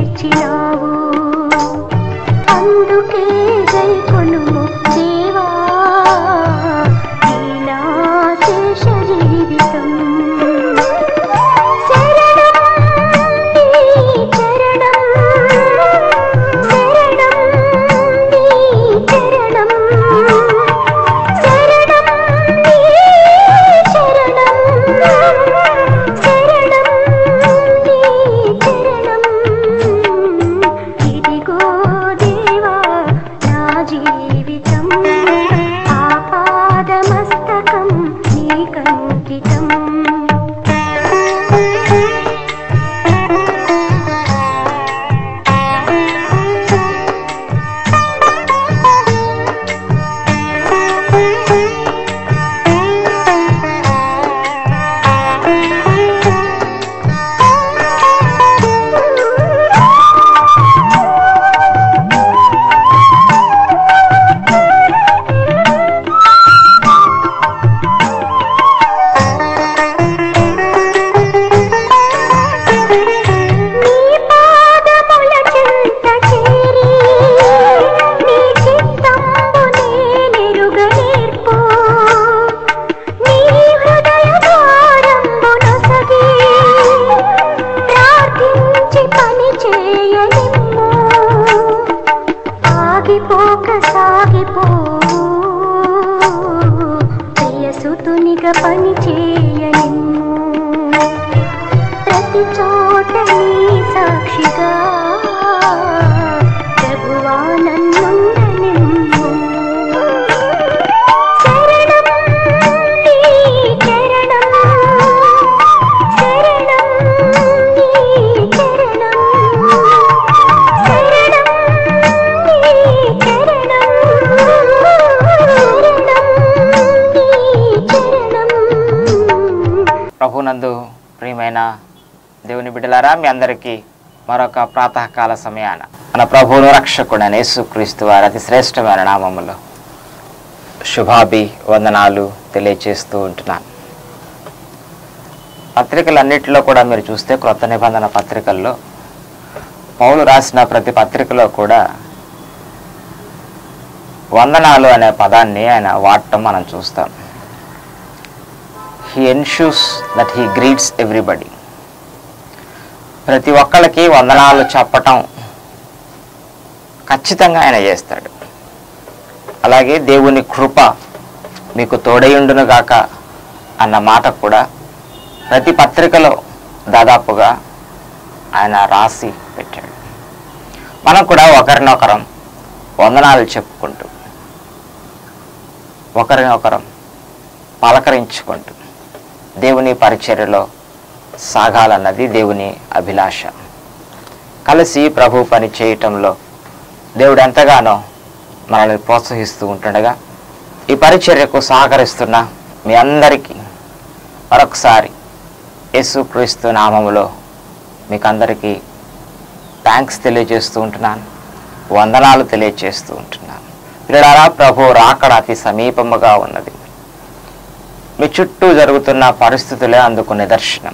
తీర్చినావు అందుకే జై కొనుము దేవా నీలా శేష జీవితం శరణం నీ చరణం శరణం నీ చరణం శరణం నీ చరణం శరణం నీ చరణం ఇదిగో దేవా నా జీవితం ఆపాదమస్తకం నీకంకితం నీ పాదముల చెంత చేరి నీ చిత్తంబు నేనెరుగనేర్పు నీ హృదయ ద్వారంబు నొసగి ప్రార్థించి పని చేయనిమ్ము ఆగిపోక సాగిపో ప్రియసుతునిగా పని చేయనిమ్ము ప్రతి చోట నీ సాక్షిగా ప్రభువా నన్నుండనిమ్ము శరణం నీ చరణం శరణం నీ చరణం శరణం నీ చరణం శరణం నీ చరణం ప్రభునందు ప్రియమైన దేవుని బిడ్డలారా మీ అందరికీ మరొక ప్రాతకాల సమయాన మన ప్రభువును రక్షకుడైన యేసుక్రీస్తు వారి అతి శ్రేష్టమైన నామములో శుభాభి వందనాలు తెలియచేస్తూ ఉంటున్నాను పత్రికలన్నిటిలో కూడా మీరు చూస్తే క్రొత్త నిబంధన పత్రికల్లో పౌలు రాసిన ప్రతి పత్రికలో కూడా వందనాలు అనే పదాన్ని ఆయన వాడటం మనం చూస్తాం he ensures that he greets everybody ప్రతి ఒక్కళ్ళకి వందనాలు చెప్పటం ఖచ్చితంగా ఆయన చేస్తాడు అలాగే దేవుని కృప మీకు తోడయుండును గాక అన్న మాట కూడా ప్రతి పత్రికలో దాదాపుగా ఆయన రాసి పెట్టాడు మనం కూడా ఒకరినొకరం వందనాలు చెప్పుకుంటూ ఒకరినొకరం పలకరించుకుంటూ దేవుని పరిచర్యలో సాగాలన్నది దేవుని అభిలాష కలిసి ప్రభు పని చేయటంలో దేవుడు ఎంతగానో మనల్ని ప్రోత్సహిస్తూ ఉంటుండగా ఈ పరిచర్యకు సహకరిస్తున్న మీ అందరికీ మరొకసారి యేసుక్రీస్తు నామములో మీకు అందరికీ థ్యాంక్స్ తెలియజేస్తూ ఉంటున్నాను వందనాలు తెలియజేస్తూ ఉంటున్నాను పిల్లలారా ప్రభు రాకడ అతి సమీపముగా ఉన్నది మీ చుట్టూ జరుగుతున్న పరిస్థితులే అందుకు నిదర్శనం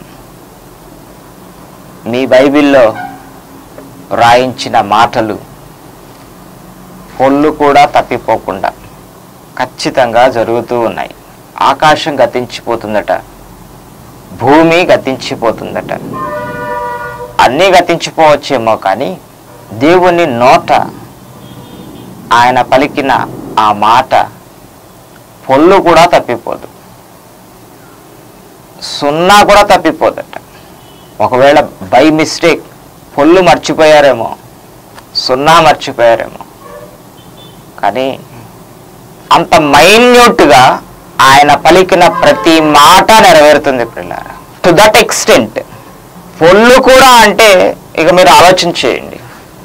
మీ బైబిల్లో రాయించిన మాటలు పొల్లు కూడా తప్పిపోకుండా ఖచ్చితంగా జరుగుతూ ఉన్నాయి ఆకాశం గతించిపోతుందట భూమి గతించిపోతుందట అన్నీ గతించిపోవచ్చేమో కానీ దేవుని నోట ఆయన పలికిన ఆ మాట పొల్లు కూడా తప్పిపోదు సున్నా కూడా తప్పిపోదట ఒకవేళ బై మిస్టేక్ పొల్లు మర్చిపోయారేమో సున్నా మర్చిపోయారేమో కానీ అంత మైన్యూట్గా ఆయన పలికిన ప్రతి మాట నెరవేరుతుంది పిల్లల టు దట్ ఎక్స్టెంట్ పొల్లు కూడా అంటే ఇక మీరు ఆలోచన చేయండి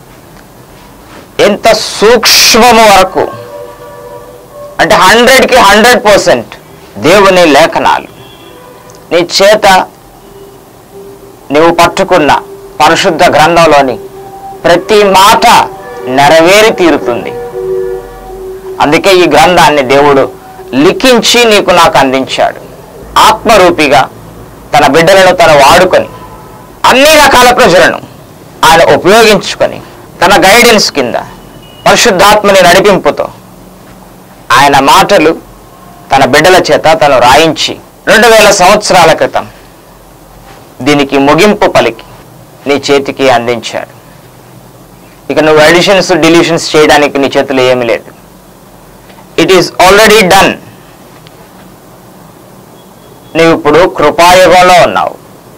ఎంత సూక్ష్మము వరకు అంటే హండ్రెడ్కి హండ్రెడ్ పర్సెంట్ దేవుని లేఖనాలు నీ చేత నువ్వు పట్టుకున్న పరిశుద్ధ గ్రంథంలోని ప్రతి మాట నెరవేరి తీరుతుంది అందుకే ఈ గ్రంథాన్ని దేవుడు లిఖించి నీకు నాకు అందించాడు ఆత్మరూపిగా తన బిడ్డలను తను వాడుకొని అన్ని రకాల ప్రజలను ఆయన ఉపయోగించుకొని తన గైడెన్స్ కింద పరిశుద్ధాత్మని నడిపింపుతో ఆయన మాటలు తన బిడ్డల చేత తను రాయించి రెండు వేల సంవత్సరాల క్రితం దీనికి ముగింపు పలికి నీ చేతికి అందించాడు ఇక నువ్వు అడిషన్స్ డిలీషన్స్ చేయడానికి నీ చేతిలో ఏమీ లేదు ఇట్ ఈస్ ఆల్రెడీ డన్ నీవు ఇప్పుడు కృపాయుగంలో ఉన్నావు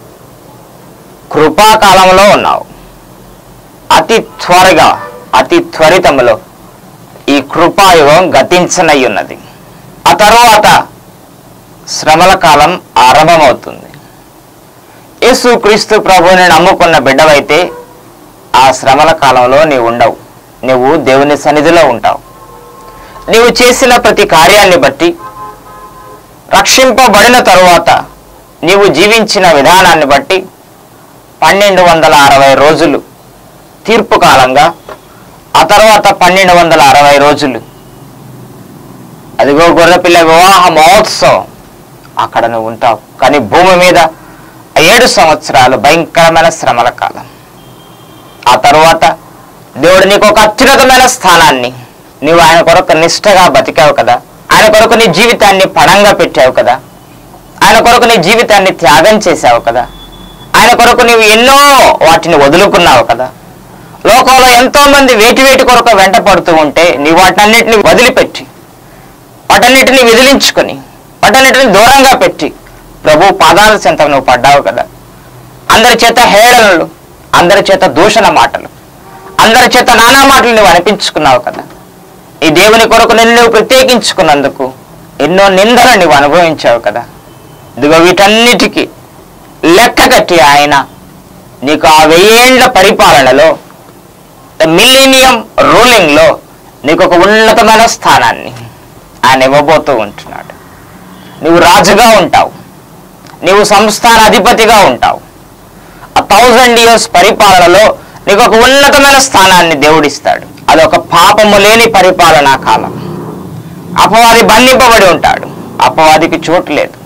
కృపాకాలంలో ఉన్నావు అతి త్వరగా అతి త్వరితములో ఈ కృపాయుగం గతించనై ఉన్నది ఆ తరువాత శ్రమల కాలం ఆరంభమవుతుంది యేసు క్రీస్తు ప్రభువుని నమ్ముకున్న బిడ్డవైతే ఆ శ్రమల కాలంలో నీవు ఉండవు నువ్వు దేవుని సన్నిధిలో ఉంటావు నీవు చేసిన ప్రతి కార్యాన్ని బట్టి రక్షింపబడిన తరువాత నీవు జీవించిన విధానాన్ని బట్టి పన్నెండు వందల అరవై రోజులు తీర్పు కాలంగా ఆ తర్వాత పన్నెండు వందల అరవై రోజులు అదిగో గొర్రెపిల్ల వివాహ మహోత్సవం అక్కడ నువ్వు ఉంటావు కానీ భూమి మీద ఆ ఏడు సంవత్సరాలు భయంకరమైన శ్రమల కాలం ఆ తరువాత దేవుడు నీకు ఒక అత్యున్నతమైన స్థానాన్ని నీవు ఆయన కొరకు నిష్టగా బతికావు కదా ఆయన కొరకు నీ జీవితాన్ని పణంగా పెట్టావు కదా ఆయన కొరకు నీ జీవితాన్ని త్యాగం చేశావు కదా ఆయన కొరకు నీవు ఎన్నో వాటిని వదులుకున్నావు కదా లోకంలో ఎంతో మంది వేటి వేటి కొరకు వెంట పడుతూ ఉంటే నీ వాటన్నిటిని వదిలిపెట్టి వాటన్నిటిని విదిలించుకొని వాటన్నిటిని దూరంగా పెట్టి ప్రభు పాదాల చెంత నువ్వు పడ్డావు కదా అందరి చేత హేళనలు అందరి చేత దూషణ మాటలు అందరి చేత నానా మాటలు నువ్వు అనిపించుకున్నావు కదా ఈ దేవుని కొరకు నిన్ను నువ్వు ప్రత్యేకించుకున్నందుకు ఎన్నో నిందలు నువ్వు అనుభవించావు కదా ఇదిగో వీటన్నిటికీ లెక్క కట్టి ఆయన నీకు ఆ వెయ్యేండ్ల పరిపాలనలో మిలీనియం రూలింగ్లో నీకు ఒక ఉన్నతమైన స్థానాన్ని ఆయన ఇవ్వబోతూ ఉంటున్నాడు నువ్వు రాజుగా ఉంటావు నీవు సంస్థాన అధిపతిగా ఉంటావు ఆ థౌజండ్ ఇయర్స్ పరిపాలనలో నీకు ఒక ఉన్నతమైన స్థానాన్ని దేవుడిస్తాడు అది ఒక పాపము లేని పరిపాలనా కాలం అపవాది బంధింపబడి ఉంటాడు అపవాదికి చోటు లేదు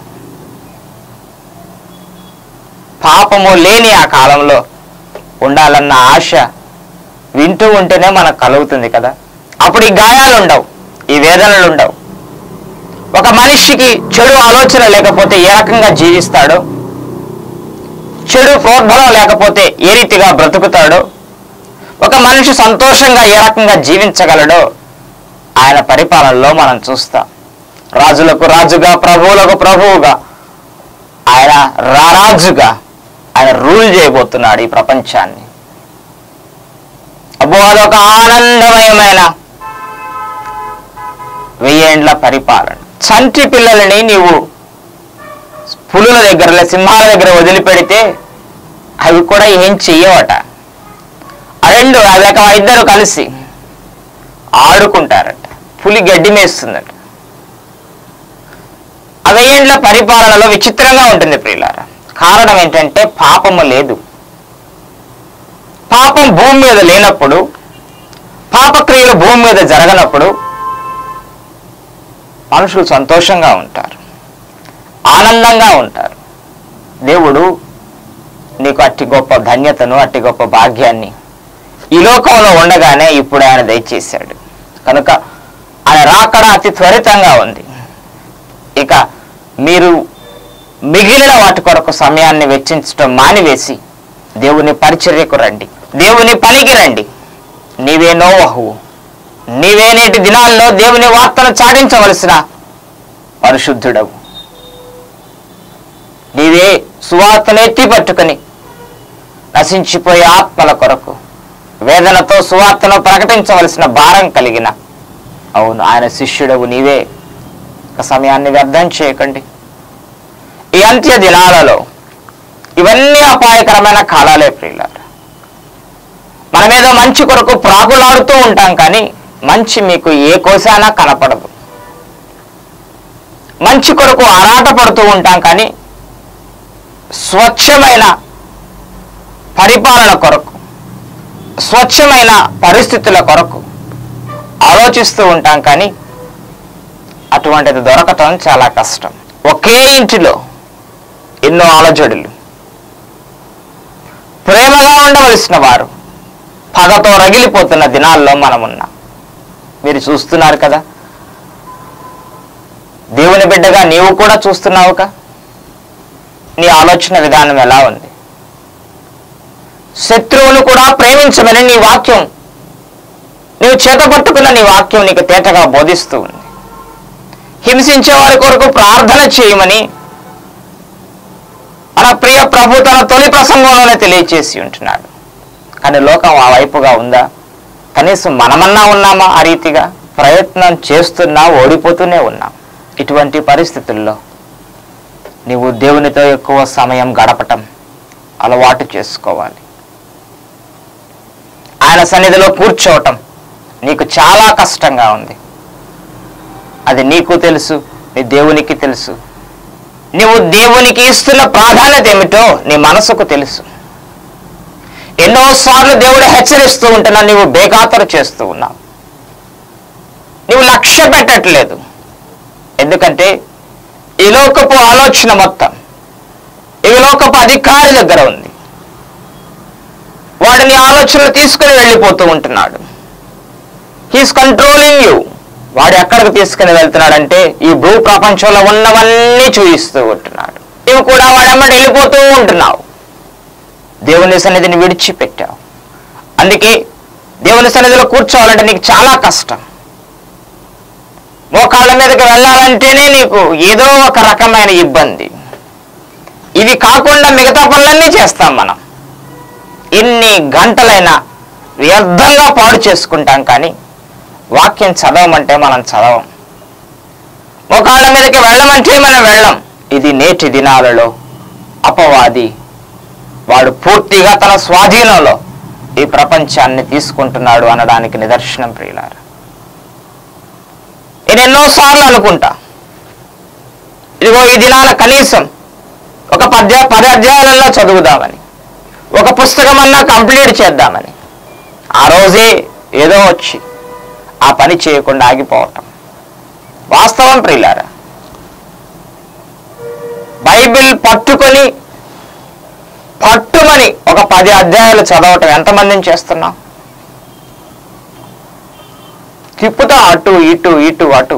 పాపము లేని ఆ కాలంలో ఉండాలన్న ఆశ వింటూ ఉంటేనే మనకు కలుగుతుంది కదా అప్పుడు ఈ గాయాలు ఉండవు ఈ వేదనలు ఉండవు ఒక మనిషికి చెడు ఆలోచన లేకపోతే ఏ రకంగా జీవిస్తాడో చెడు ప్రోద్బలం లేకపోతే ఏ రీతిగా బ్రతుకుతాడో ఒక మనిషి సంతోషంగా ఏ రకంగా జీవించగలడో ఆయన పరిపాలనలో మనం చూస్తాం రాజులకు రాజుగా ప్రభువులకు ప్రభువుగా ఆయన రారాజుగా ఆయన రూల్ చేయబోతున్నాడు ఈ ప్రపంచాన్ని అబ్బో అదొక ఆనందమయమైన వెయ్యేండ్ల పరిపాలన చంటి పిల్లలని నీవు పులుల దగ్గర లేదా సింహాల దగ్గర వదిలిపెడితే అవి కూడా ఏం చెయ్యవట ఆ రెండు అవి ఒక ఇద్దరు కలిసి ఆడుకుంటారట పులి గడ్డి మేస్తుందట ఆ వెయ్యేండ్ల పరిపాలనలో విచిత్రంగా ఉంటుంది ప్రియులారా కారణం ఏంటంటే పాపము లేదు పాపం భూమి మీద లేనప్పుడు పాపక్రియలు భూమి మీద జరగనప్పుడు మనుషులు సంతోషంగా ఉంటారు ఆనందంగా ఉంటారు దేవుడు నీకు అట్టి గొప్ప ధన్యతను అట్టి గొప్ప భాగ్యాన్ని ఈ లోకంలో ఉండగానే ఇప్పుడు ఆయన దయచేశాడు కనుక ఆయన రాకడ అతి త్వరితంగా ఉంది ఇక మీరు మిగిలిన వాటి కొరకు సమయాన్ని వెచ్చించడం మానివేసి దేవుని పరిచర్యకు రండి దేవుని పనికి రండి నీవే నోవహువు నీవే నేటి దినాల్లో దేవుని వార్తను చాటించవలసిన పరిశుద్ధుడవు నీవే సువార్తను ఎత్తి పట్టుకొని నశించిపోయే ఆత్మల కొరకు వేదనతో సువార్తను ప్రకటించవలసిన భారం కలిగిన అవును ఆయన శిష్యుడవు నీవే ఒక సమయాన్ని వ్యర్థం చేయకండి ఈ అంత్య దినాలలో ఇవన్నీ అపాయకరమైన కాలాలే ప్రియులారు మనమేదో మంచి కొరకు ప్రాకులాడుతూ ఉంటాం కానీ మంచి మీకు ఏ కోసానా కనపడదు మంచి కొరకు ఆరాట పడుతూ ఉంటాం కానీ స్వచ్ఛమైన పరిపాలన కొరకు స్వచ్ఛమైన పరిస్థితుల కొరకు ఆలోచిస్తూ ఉంటాం కానీ అటువంటిది దొరకటం చాలా కష్టం ఒకే ఇంటిలో ఎన్నో అలజడులు ప్రేమగా ఉండవలసిన వారు పగతో రగిలిపోతున్న దినాల్లో మనమున్నాం మీరు చూస్తున్నారు కదా దేవుని బిడ్డగా నీవు కూడా చూస్తున్నావుగా నీ ఆలోచన విధానం ఎలా ఉంది శత్రువును కూడా ప్రేమించమని నీ వాక్యం నీవు చేత పట్టుకున్న నీ వాక్యం నీకు తేటగా బోధిస్తూ ఉంది హింసించే వారి కొరకు ప్రార్థన చేయమని మన ప్రియ ప్రభు తన తొలి ప్రసంగంలోనే తెలియచేసి ఉంటున్నాడు కానీ లోకం ఆ వైపుగా ఉందా కనీసం మనమన్నా ఉన్నామా ఆ రీతిగా ప్రయత్నం చేస్తున్నా ఓడిపోతూనే ఉన్నాం ఇటువంటి పరిస్థితుల్లో నీవు దేవునితో ఎక్కువ సమయం గడపటం అలవాటు చేసుకోవాలి ఆయన సన్నిధిలో కూర్చోవటం నీకు చాలా కష్టంగా ఉంది అది నీకు తెలుసు నీ దేవునికి తెలుసు నీవు దేవునికి ఇస్తున్న ప్రాధాన్యత ఏమిటో నీ మనసుకు తెలుసు ఎన్నోసార్లు దేవుడు హెచ్చరిస్తూ ఉంటున్నా నీవు బేఖాతరు చేస్తూ ఉన్నావు నీవు లక్ష్య పెట్టట్లేదు ఎందుకంటే ఈ లోకపు ఆలోచన మొత్తం ఈ లోకపు అధికారి దగ్గర ఉంది వాడిని ఆలోచనలు తీసుకుని వెళ్ళిపోతూ ఉంటున్నాడు హీస్ కంట్రోలింగ్ యూ వాడు ఎక్కడికి తీసుకుని వెళ్తున్నాడంటే ఈ భూ ప్రపంచంలో ఉన్నవన్నీ చూయిస్తూ ఉంటున్నాడు నీవు కూడా వాడమ్మడి వెళ్ళిపోతూ ఉంటున్నావు దేవుని సన్నిధిని విడిచిపెట్టావు అందుకే దేవుని సన్నిధిలో కూర్చోవాలంటే నీకు చాలా కష్టం మోకాళ్ళ మీదకి వెళ్ళాలంటేనే నీకు ఏదో ఒక రకమైన ఇబ్బంది ఇవి కాకుండా మిగతా పనులన్నీ చేస్తాం మనం ఇన్ని గంటలైనా వ్యర్థంగా పాడు చేసుకుంటాం కానీ వాక్యం చదవమంటే మనం చదవం మోకాళ్ళ మీదకి వెళ్ళమంటే మనం వెళ్ళం ఇది నేటి దినాలలో అపవాది వాడు పూర్తిగా తన స్వాధీనంలో ఈ ప్రపంచాన్ని తీసుకుంటున్నాడు అనడానికి నిదర్శనం ప్రియులారు నేను ఎన్నోసార్లు అనుకుంటా ఇదిగో ఈ దినాల కనీసం ఒక పద్య పది అధ్యాయాలలో చదువుదామని ఒక పుస్తకం అన్నా కంప్లీట్ చేద్దామని ఆ రోజే ఏదో వచ్చి ఆ పని చేయకుండా ఆగిపోవటం వాస్తవం ప్రియులారా బైబిల్ పట్టుకొని పట్టుమని ఒక పది అధ్యాయాలు చదవటం ఎంతమందిని చేస్తున్నాం తిప్పుతాం అటు ఇటు ఇటు అటు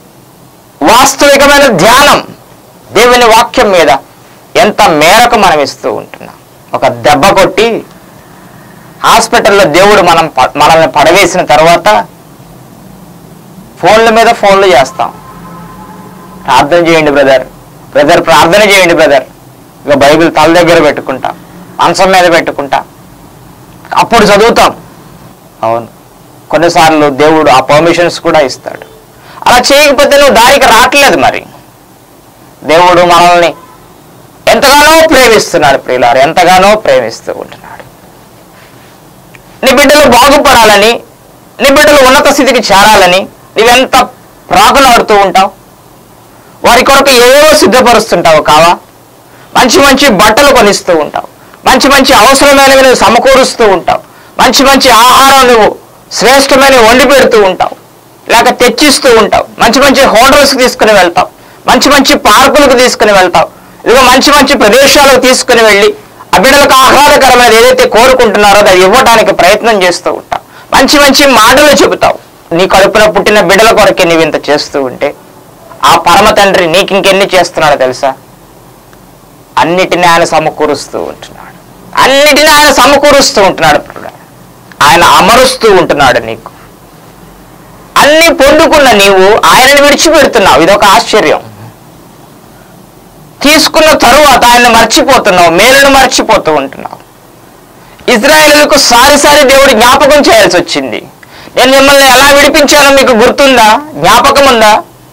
వాస్తవికమైన ధ్యానం దేవుని వాక్యం మీద ఎంత మేరకు మనం ఇస్తూ ఉంటున్నాం ఒక దెబ్బ కొట్టి హాస్పిటల్లో దేవుడు మనం ప- మనల్ని పడవేసిన తర్వాత ఫోన్ల మీద ఫోన్లు చేస్తాం ప్రార్థన చేయండి బ్రదర్ బ్రదర్ ప్రార్థన చేయండి బ్రదర్ ఇక బైబిల్ తల దగ్గర పెట్టుకుంటాం మంచం మీద పెట్టుకుంటాం అప్పుడు చదువుతాం అవును కొన్నిసార్లు దేవుడు ఆ పర్మిషన్స్ కూడా ఇస్తాడు అలా చేయకపోతే నువ్వు దారికి రావట్లేదు మరి దేవుడు మనల్ని ఎంతగానో ప్రేమిస్తున్నాడు ప్రియులారు ఎంతగానో ప్రేమిస్తూ ఉంటున్నాడు నీ బిడ్డలు బాగుపడాలని నీ బిడ్డలు ఉన్నత స్థితికి చేరాలని నీవెంత ప్రాకులాడుతూ ఉంటావు వారి కొరకు ఏవేవో సిద్ధపరుస్తుంటావు కావా మంచి మంచి బట్టలు కొనిస్తూ ఉంటావు మంచి మంచి అవసరమైనవి నువ్వు సమకూరుస్తూ ఉంటావు మంచి మంచి ఆహారం నువ్వు శ్రేష్టమైన వండి పెడుతూ ఉంటావు లేక తెచ్చిస్తూ ఉంటావు మంచి మంచి హోటల్స్కి తీసుకుని వెళ్తావు మంచి మంచి పార్కులకు తీసుకుని వెళ్తావు ఇదిగో మంచి మంచి ప్రదేశాలకు తీసుకుని వెళ్ళి ఆ బిడ్డలకు ఆహ్లాదకరమైనది ఏదైతే కోరుకుంటున్నారో అది ఇవ్వడానికి ప్రయత్నం చేస్తూ ఉంటావు మంచి మంచి మాటలు చెబుతావు నీ కడుపున పుట్టిన బిడ్డల కొరకే నీవు ఇంత చేస్తూ ఉంటే ఆ పరమ తండ్రి నీకు ఇంకెన్ని చేస్తున్నాడో తెలుసా అన్నిటిని ఆయన సమకూరుస్తూ ఉంటున్నాడు అన్నిటిని ఆయన సమకూరుస్తూ ఉంటున్నాడు ప్రియుడా. ఆయన అమరుస్తూ ఉంటున్నాడు నీకు అన్ని పొందుకున్న నీవు ఆయనను విడిచిపెడుతున్నావు ఇదొక ఆశ్చర్యం తీసుకున్న తరువాత ఆయన మర్చిపోతున్నావు మేలును మర్చిపోతూ ఉంటున్నావు ఇజ్రాయేలులకు సారిసారి దేవుడు జ్ఞాపకం చేయాల్సి వచ్చింది నేను మిమ్మల్ని ఎలా విడిపించానో మీకు గుర్తుందా జ్ఞాపకం ఉందా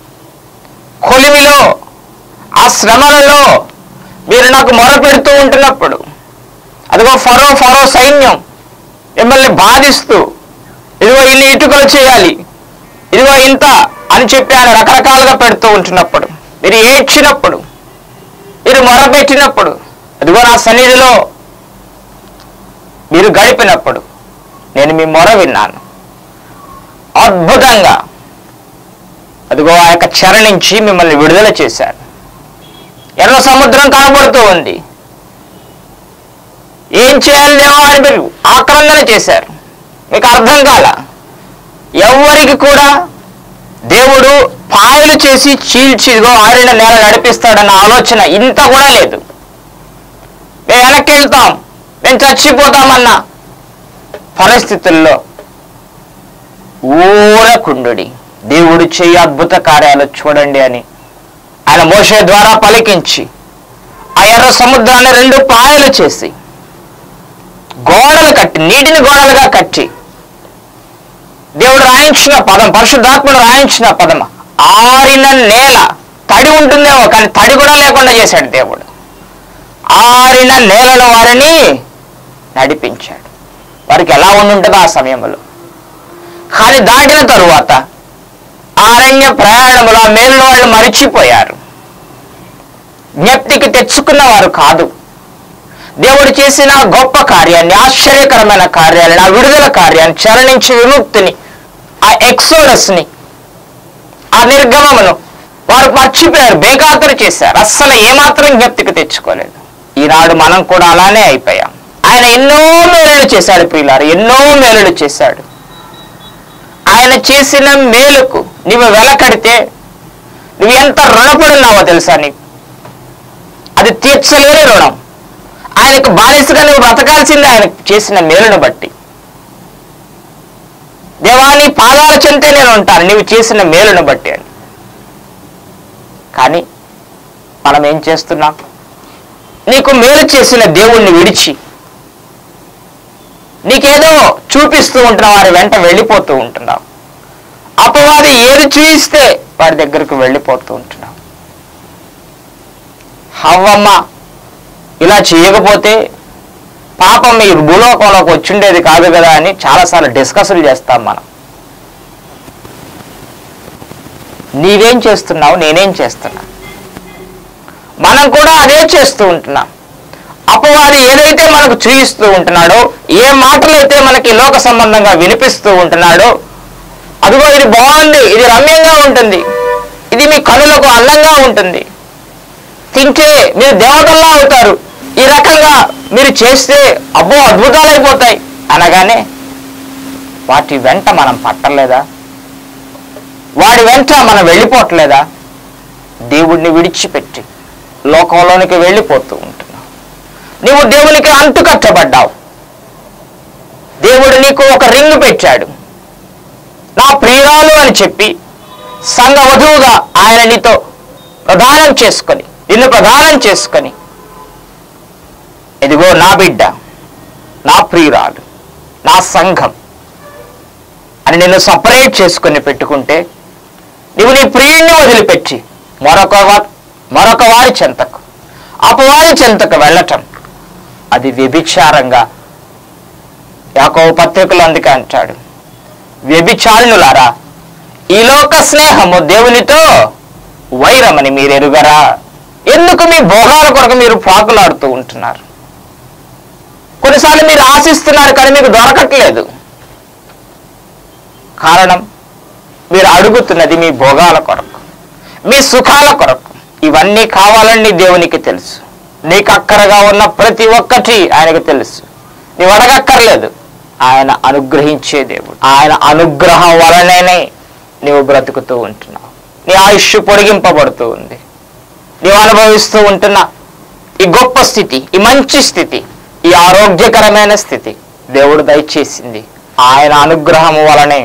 కొలిమిలో ఆ శ్రమలలో మీరు నాకు మొర పెడుతూ ఉంటున్నప్పుడు అదిగో ఫరో ఫరో సైన్యం మిమ్మల్ని బాధిస్తూ ఇదిగో ఇన్ని ఇటుకలు చేయాలి ఇదిగో ఇంత అని చెప్పి ఆయన రకరకాలుగా పెడుతూ ఉంటున్నప్పుడు మీరు ఏడ్చినప్పుడు మీరు మొరపెట్టినప్పుడు అదిగో నా సన్నిధిలో మీరు గడిపినప్పుడు నేను మీ మొర విన్నాను అద్భుతంగా అదిగో ఆ యొక్క చెర నుంచి మిమ్మల్ని విడుదల చేశారు ఎర్ర సముద్రం కనబడుతూ ఉంది ఏం చేయాలి దేవా అని మీరు ఆక్రందన చేశారు మీకు అర్థం కాల ఎవరికి కూడా దేవుడు పాయలు చేసి చీల్చిదిగో ఆరిన నేల నడిపిస్తాడన్న ఆలోచన ఇంత కూడా లేదు మేము వెనక్కి వెళ్తాం మేము చచ్చిపోతామన్న పరిస్థితుల్లో ఊరకుండుడి దేవుడు చేయి అద్భుత కార్యాలు చూడండి అని ఆయన మోషే ద్వారా పలికించి ఆ ఎర్ర సముద్రాన్ని రెండు పాయలు చేసి గోడలు కట్టి నీటిని గోడలుగా కట్టి దేవుడు రాయించిన పదం పరిశుద్ధాత్ముడు రాయించిన పదం ఆరిన నేల తడి ఉంటుందేమో కానీ తడి కూడా లేకుండా చేశాడు దేవుడు ఆరిన నేలను వారిని నడిపించాడు వారికి ఎలా ఉండుంటుందో ఆ సమయంలో కానీ దాటిన తరువాత ఆరణ్య ప్రయాణములో ఆ మేలు వాళ్ళు మరిచిపోయారు జ్ఞప్తికి తెచ్చుకున్నవారు కాదు దేవుడు చేసిన ఆ గొప్ప కార్యాన్ని ఆశ్చర్యకరమైన కార్యాలను ఆ విడుదల కార్యాన్ని చరణించి విముక్తిని ఆ ఎక్సోడస్ని ఆ నిర్గమమును వారు మర్చిపోయారు బేఖాతరు చేశారు అస్సలు ఏమాత్రం జ్ఞప్తికి తెచ్చుకోలేదు ఈనాడు మనం కూడా అలానే అయిపోయాం ఆయన ఎన్నో మేలులు చేశాడు ప్రియులారు ఎన్నో మేలులు చేశాడు ఆయన చేసిన మేలుకు నువ్వు వెలకడితే నువ్వు ఎంత రుణపడున్నావో తెలుసా నీకు అది తీర్చలేని రుణం ఆయనకు బానిసగా నువ్వు బ్రతకాల్సిందే ఆయన చేసిన మేలును బట్టి దేవాని పాదాల చెంతే నేను ఉంటాను నీవు చేసిన మేలును బట్టి అని కానీ మనం ఏం చేస్తున్నాం నీకు మేలు చేసిన దేవుణ్ణి విడిచి నీకేదో చూపిస్తూ ఉంటున్నావు వారి వెంట వెళ్ళిపోతూ ఉంటున్నావు అపవాది ఏది చూయిస్తే వారి దగ్గరకు వెళ్ళిపోతూ ఉంటున్నావు హవ్వమ్మ ఇలా చేయకపోతే పాపం ఈ భూలోకంలోకి వచ్చిండేది కాదు కదా అని చాలాసార్లు డిస్కస్లు చేస్తాం మనం నీవేం చేస్తున్నావు నేనేం చేస్తున్నా మనం కూడా అదే చేస్తూ ఉంటున్నాం అపవాది ఏదైతే మనకు చూయిస్తూ ఉంటున్నాడో ఏ మాటలైతే మనకి లోక సంబంధంగా వినిపిస్తూ ఉంటున్నాడో అదిగో ఇది బాగుంది ఇది రమ్యంగా ఉంటుంది ఇది మీ కనులకు అందంగా ఉంటుంది తింటే మీరు దేవతల్లా అవుతారు ఈ రకంగా మీరు చేస్తే అబ్బో అద్భుతాలు అయిపోతాయి అనగానే వాటి వెంట మనం పట్టలేదా వాడి వెంట మనం వెళ్ళిపోవట్లేదా దేవుడిని విడిచిపెట్టి లోకంలోనికి వెళ్ళిపోతూ ఉంటున్నావు నీవు దేవునికి అంటుకట్టబడ్డావు దేవుడు నీకు ఒక రింగ్ పెట్టాడు నా ప్రియురాలు అని చెప్పి సంఘ వధువుగా ఆయన నీతో ప్రదానం చేసుకొని నిన్ను ప్రదానం చేసుకొని ఇదిగో నా బిడ్డ నా ప్రియురాలు నా సంఘం అని నిన్ను సపరేట్ చేసుకొని పెట్టుకుంటే నువ్వు నీ ప్రియుణ్ణి వదిలిపెట్టి మరొక వా- మరొక వారి చెంతకు అపవారి చెంతకు వెళ్ళటం అది వ్యభిచారంగా యాకో పత్రికలు అందుకే అంటాడు వ్యభిచారిణులారా ఈ లోక స్నేహము దేవునితో వైరమని మీరు ఎరుగరా ఎందుకు మీ భోగాల కొరకు మీరు పాకులాడుతూ ఉంటున్నారు కొన్నిసార్లు మీరు ఆశిస్తున్నారు కానీ మీకు దొరకట్లేదు కారణం మీరు అడుగుతున్నది మీ భోగాల కొరకు మీ సుఖాల కొరకు ఇవన్నీ కావాలని దేవునికి తెలుసు నీకు అక్కరగా ఉన్న ప్రతి ఒక్కటి ఆయనకు తెలుసు నీవు అడగక్కర్లేదు ఆయన అనుగ్రహించే దేవుడు ఆయన అనుగ్రహం వలననే నీవు బ్రతుకుతూ ఉంటున్నావు నీ ఆయుష్ పొడిగింపబడుతూ ఉంది నీవు అనుభవిస్తూ ఉంటున్న ఈ గొప్ప స్థితి ఈ మంచి స్థితి ఈ ఆరోగ్యకరమైన స్థితి దేవుడు దయచేసింది ఆయన అనుగ్రహం వలనే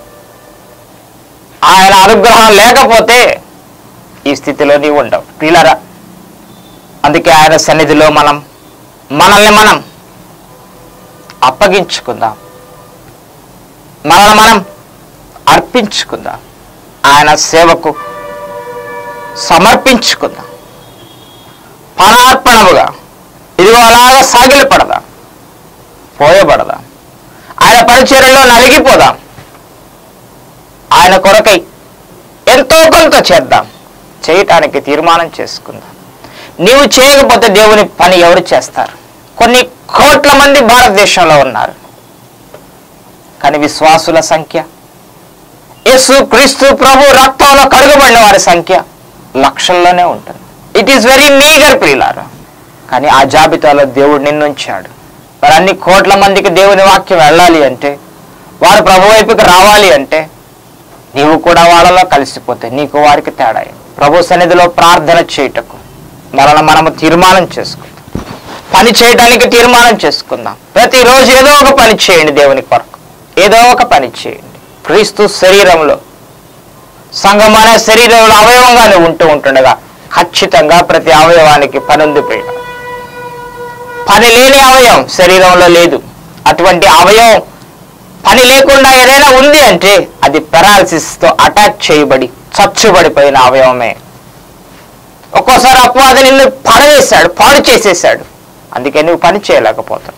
ఆయన అనుగ్రహం లేకపోతే ఈ స్థితిలో నీవు ఉండవు ప్రియులరా అందుకే ఆయన సన్నిధిలో మనం మనల్ని మనం అప్పగించుకుందాం మనల్ని మనం అర్పించుకుందాం ఆయన సేవకు సమర్పించుకుందాం పరార్పణముగా ఇదిగో అలాగా సాగిలి పడదాం పోయబడదాం ఆయన పరిచర్యలో నలిగిపోదాం ఆయన కొరకై ఎంతో కొంత చేద్దాం చేయటానికి తీర్మానం చేసుకుందాం నీవు చేయకపోతే దేవుని పని ఎవరు చేస్తారు కొన్ని కోట్ల మంది భారతదేశంలో ఉన్నారు కానీ విశ్వాసుల సంఖ్య యేసు క్రీస్తు ప్రభు రక్తంలో కడుగబడిన వారి సంఖ్య లక్షల్లోనే ఉంటుంది ఇట్ ఈస్ వెరీ మీగర్ ప్రియులారా కానీ ఆ జాబితాలో దేవుడు నిన్నుంచాడు మరి అన్ని కోట్ల మందికి దేవుని వాక్యం వెళ్ళాలి అంటే వారు ప్రభు వైపుకి రావాలి అంటే నీవు కూడా వాళ్ళలో కలిసిపోతే నీకు వారికి తేడా ఏంటి? ప్రభు సన్నిధిలో ప్రార్థన చేయుటకు మనల్ని మనము తీర్మానం చేసుకుందాం పని చేయడానికి తీర్మానం చేసుకుందాం ప్రతిరోజు ఏదో ఒక పని చేయండి దేవుని కొరకు ఏదో ఒక పని చేయండి క్రీస్తు శరీరంలో సంఘం అనే శరీరంలో అవయవంగానే ఉంటూ ఉంటుండగా ఖచ్చితంగా ప్రతి అవయవానికి పని ఉంది ప్రియుల పని లేని అవయవం శరీరంలో లేదు అటువంటి అవయవం పని లేకుండా ఏదైనా ఉంది అంటే అది పెరాలసిస్ తో అటాక్ చేయబడి చచ్చుబడిపోయిన అవయవమే ఒక్కోసారి అపవాది నిన్ను పడవేశాడు పాడు చేసేసాడు అందుకే నువ్వు పని చేయలేకపోతున్నావు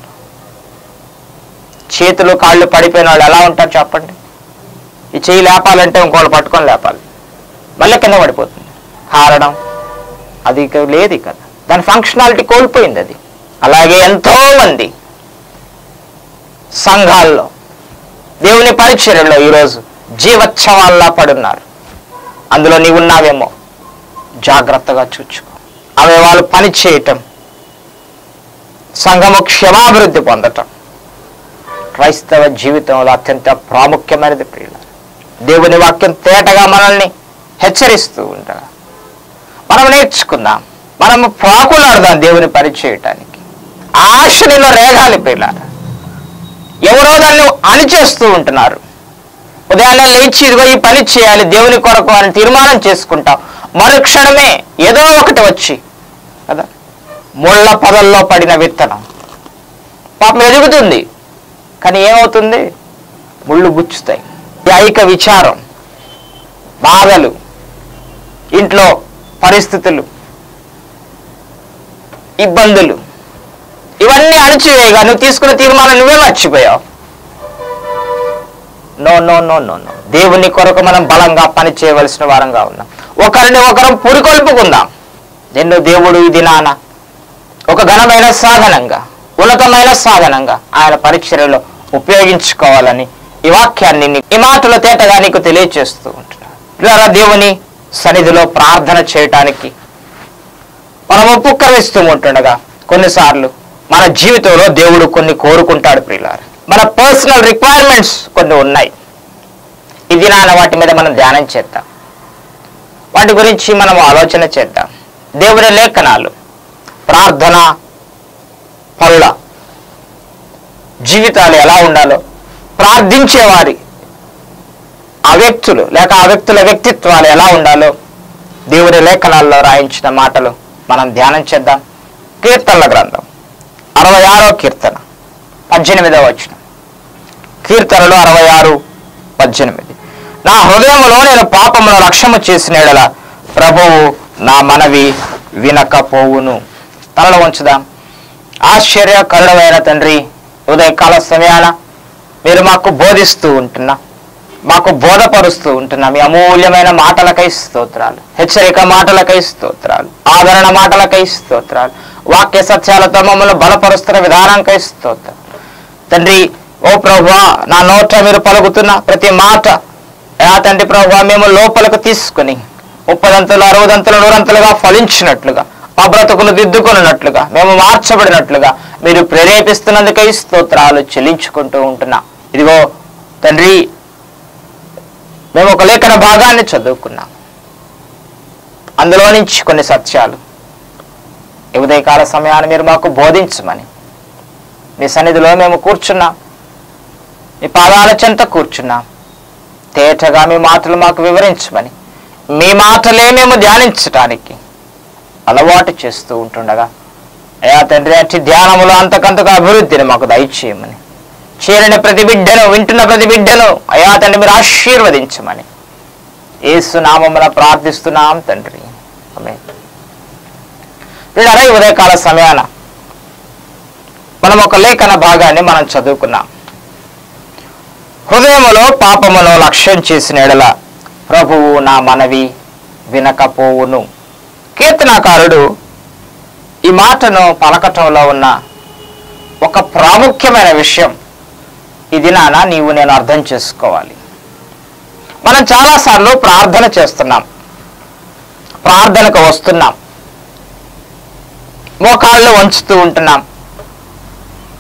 చేతులు కాళ్ళు పడిపోయిన వాళ్ళు ఎలా ఉంటారు చెప్పండి ఈ చెయ్యి లేపాలంటే ఇంకోళ్ళు పట్టుకొని లేపాలి మళ్ళీ కింద పడిపోతుంది కారణం అది ఇక లేదు ఇక దాని ఫంక్షనాలిటీ కోల్పోయింది అది అలాగే ఎంతో మంది సంఘాల్లో దేవుని పరిచర్యలో ఈరోజు జీవోత్సవాల్లా పడున్నారు అందులో నీవు ఉన్నావేమో జాగ్రత్తగా చూచుకో అవి వాళ్ళు పని చేయటం సంఘము క్షమాభివృద్ధి పొందటం క్రైస్తవ జీవితంలో అత్యంత ప్రాముఖ్యమైనది ప్రియుల దేవుని వాక్యం తేటగా మనల్ని హెచ్చరిస్తూ ఉంటా మనం నేర్చుకుందాం మనము ప్రాకులాడదాం దేవుని పని చేయటానికి ఆశ నిన్ను రేగాలి ప్రియులారా ఎవరో దాన్ని అణిచేస్తూ ఉంటున్నారు ఉదయాన్నే లేచి ఇదిగో ఈ పని చేయాలి దేవుని కొరకు అని తీర్మానం చేసుకుంటాం మరుక్షణమే ఏదో ఒకటి వచ్చి కదా ముళ్ళ పొదల్లో పడిన విత్తనం పాపం ఎదుగుతుంది కానీ ఏమవుతుంది ముళ్ళు గుచ్చుతాయి ఈ ఐక విచారం బాధలు ఇంట్లో పరిస్థితులు ఇబ్బందులు ఇవన్నీ అణిచివేయగా నువ్వు తీసుకున్న తీర్మానం నువ్వే మర్చిపోయావు no no no no no దేవుని కొరకు మనం బలంగా పని చేయవలసిన వారంగా ఉన్నాం ఒకరిని ఒకరం పురికొల్పుకుందాం నిన్ను దేవుడు ఇది నాన్న ఒక ఘనమైన సాధనంగా ఉన్నతమైన సాధనంగా ఆయన పరిచర్యలో ఉపయోగించుకోవాలని ఈ వాక్యాన్ని నీ- ఈ మాటల తేటగా నీకు తెలియచేస్తూ ఉంటున్నాను ఇలా దేవుని సన్నిధిలో ప్రార్థన చేయటానికి మనం ఉపక్రమిస్తూ ఉంటుండగా కొన్నిసార్లు మన జీవితంలో దేవుడు కొన్ని కోరుకుంటాడు ప్రియులారు మన పర్సనల్ రిక్వైర్మెంట్స్ కొన్ని ఉన్నాయి ఇది నాన్న వాటి మీద మనం ధ్యానం చేద్దాం వాటి గురించి మనం ఆలోచన చేద్దాం దేవుని లేఖనాలు ప్రార్థన పనుల జీవితాలు ఎలా ఉండాలో ప్రార్థించేవారి ఆ వ్యక్తులు లేక ఆ వ్యక్తుల వ్యక్తిత్వాలు ఎలా ఉండాలో దేవుని లేఖనాల్లో రాయించిన మాటలు మనం ధ్యానం చేద్దాం కీర్తనల గ్రంథం అరవై ఆరో కీర్తన పద్దెనిమిదవ వచ్చిన కీర్తనలు అరవై ఆరు పద్దెనిమిది నా హృదయములో నేను పాపమును లక్ష్యము చేసిన యెడల ప్రభువు నా మనవి వినకపోవును తలలో ఉంచుదాం ఆశ్చర్యకరుడమైన తండ్రి ఉదయకాల సమయాన మీరు మాకు బోధిస్తూ ఉంటున్నా మాకు బోధపరుస్తూ ఉంటున్నా మీ అమూల్యమైన మాటలకై స్తోత్రాలు హెచ్చరిక మాటలకై స్తోత్రాలు ఆదరణ మాటలకై స్తోత్రాలు వాక్య సత్యాలతో మమ్మల్ని బలపరుస్తున్న విధానంకై స్తోత్రాలు తండ్రి ఓ ప్రభువా నా నోట మీరు పలుకుతున్న ప్రతి మాట ఆ తండ్రి ప్రభువా మేము లోపలకు తీసుకుని ముప్పదంతులు అరవదంతులు నూరంతులుగా ఫలించినట్లుగా మా బ్రతుకులు దిద్దుకున్నట్లుగా మేము మార్చబడినట్లుగా మీరు ప్రేరేపిస్తున్నందుకై స్తోత్రాలు చెల్లించుకుంటూ ఉంటున్నా ఇదిగో తండ్రి మేము ఒక లేఖన భాగాన్ని చదువుకున్నాం అందులో నుంచి కొన్ని సత్యాలు ఈ ఉదయకాల సమయాన్ని మీరు మాకు బోధించమని మీ సన్నిధిలో మేము కూర్చున్నాం మీ పాదాల చెంత కూర్చున్నాం తేటగా మీ మాటలు మాకు వివరించమని మీ మాటలే మేము ధ్యానించటానికి అలవాటు చేస్తూ ఉంటుండగా అయా తండ్రి అట్టి ధ్యానములో అంతకంతకు అభివృద్ధిని మాకు దయచేయమని చేరిన ప్రతి బిడ్డను వింటున్న ప్రతి బిడ్డను అయా తండ్రి మీరు ఆశీర్వదించమని ఏసు నామమున ప్రార్థిస్తున్నాం తండ్రి ఆమేన్. వీళ్ళరా ఈ ఉదయకాల సమయాన మనం ఒక లేఖన భాగాన్ని మనం చదువుకున్నాం హృదయములో పాపమును లక్ష్యం చేసిన ఎడల ప్రభువు నా మనవి వినకపోవును కీర్తనాకారుడు ఈ మాటను పలకటంలో ఉన్న ఒక ప్రాముఖ్యమైన విషయం ఇది నాన్న నీవు నేను అర్థం చేసుకోవాలి మనం చాలాసార్లు ప్రార్థన చేస్తున్నాం ప్రార్థనకు వస్తున్నాం మోకాళ్ళు వంచుతూ ఉంటున్నాం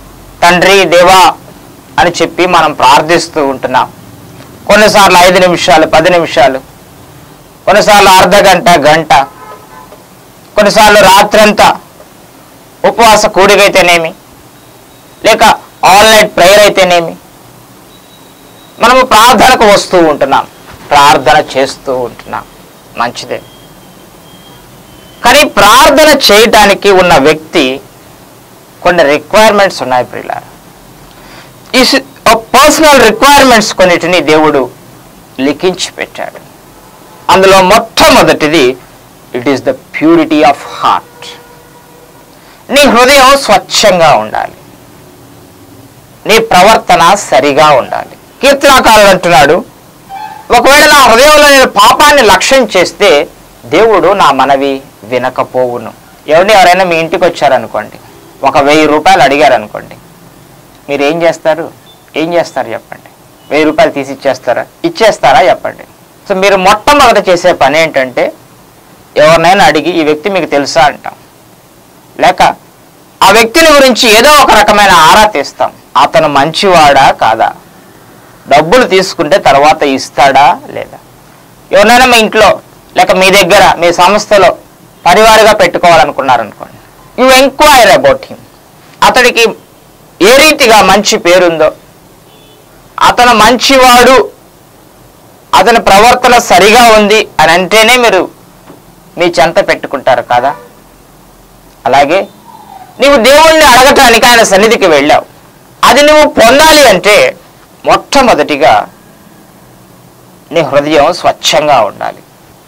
తండ్రి దేవా అని చెప్పి మనం ప్రార్థిస్తూ ఉంటున్నాం కొన్నిసార్లు ఐదు నిమిషాలు పది నిమిషాలు కొన్నిసార్లు అర్ధ గంట గంట కొన్నిసార్లు రాత్రంతా ఉపవాస కూడికైతేనేమి లేక ఆల్ నైట్ ప్రేయర్ అయితేనేమి మనము ప్రార్థనకు వస్తూ ఉంటున్నాం ప్రార్థన చేస్తూ ఉంటున్నాం మంచిదే కానీ ప్రార్థన చేయటానికి ఉన్న వ్యక్తి కొన్ని రిక్వైర్మెంట్స్ ఉన్నాయి ప్రియుల ఈ పర్సనల్ రిక్వైర్మెంట్స్ కొన్నిటిని దేవుడు లిఖించి పెట్టాడు అందులో మొట్టమొదటిది it is the purity of heart నీ హృదయం స్వచ్ఛంగా ఉండాలి నీ ప్రవర్తన సరిగా ఉండాలి కీర్తనాకారుడు అంటున్నాడు ఒకవేళ నా హృదయంలో నేను పాపాన్ని లక్ష్యం చేస్తే దేవుడు నా మనవి వినకపోవును ఎవరిని ఎవరైనా మీ ఇంటికి వచ్చారనుకోండి ఒక వెయ్యి రూపాయలు అడిగారు అనుకోండి మీరు ఏం చేస్తారు ఏం చేస్తారు చెప్పండి వెయ్యి రూపాయలు తీసి ఇచ్చేస్తారా ఇచ్చేస్తారా చెప్పండి సో మీరు మొట్టమొదట చేసే పని ఏంటంటే ఎవరినైనా అడిగి ఈ వ్యక్తి మీకు తెలుసా అంటాం లేక ఆ వ్యక్తిని గురించి ఏదో ఒక రకమైన ఆరా తీస్తాం అతను మంచివాడా కాదా డబ్బులు తీసుకుంటే తర్వాత ఇస్తాడా లేదా ఎవరినైనా మీ ఇంట్లో లేక మీ దగ్గర మీ సంస్థలో పరివారిగా పెట్టుకోవాలనుకున్నారనుకోండి యు ఎంక్వైర్ అబౌట్ హిమ్ అతడికి ఏ రీతిగా మంచి పేరుందో అతను మంచివాడు అతని ప్రవర్తన సరిగా ఉంది అని అంటేనే మీరు మీ చెంత పెట్టుకుంటారు కదా అలాగే నీవు దేవుణ్ణి అడగటానికి ఆయన సన్నిధికి వెళ్ళావు అది నువ్వు పొందాలి అంటే మొట్టమొదటిగా నీ హృదయం స్వచ్ఛంగా ఉండాలి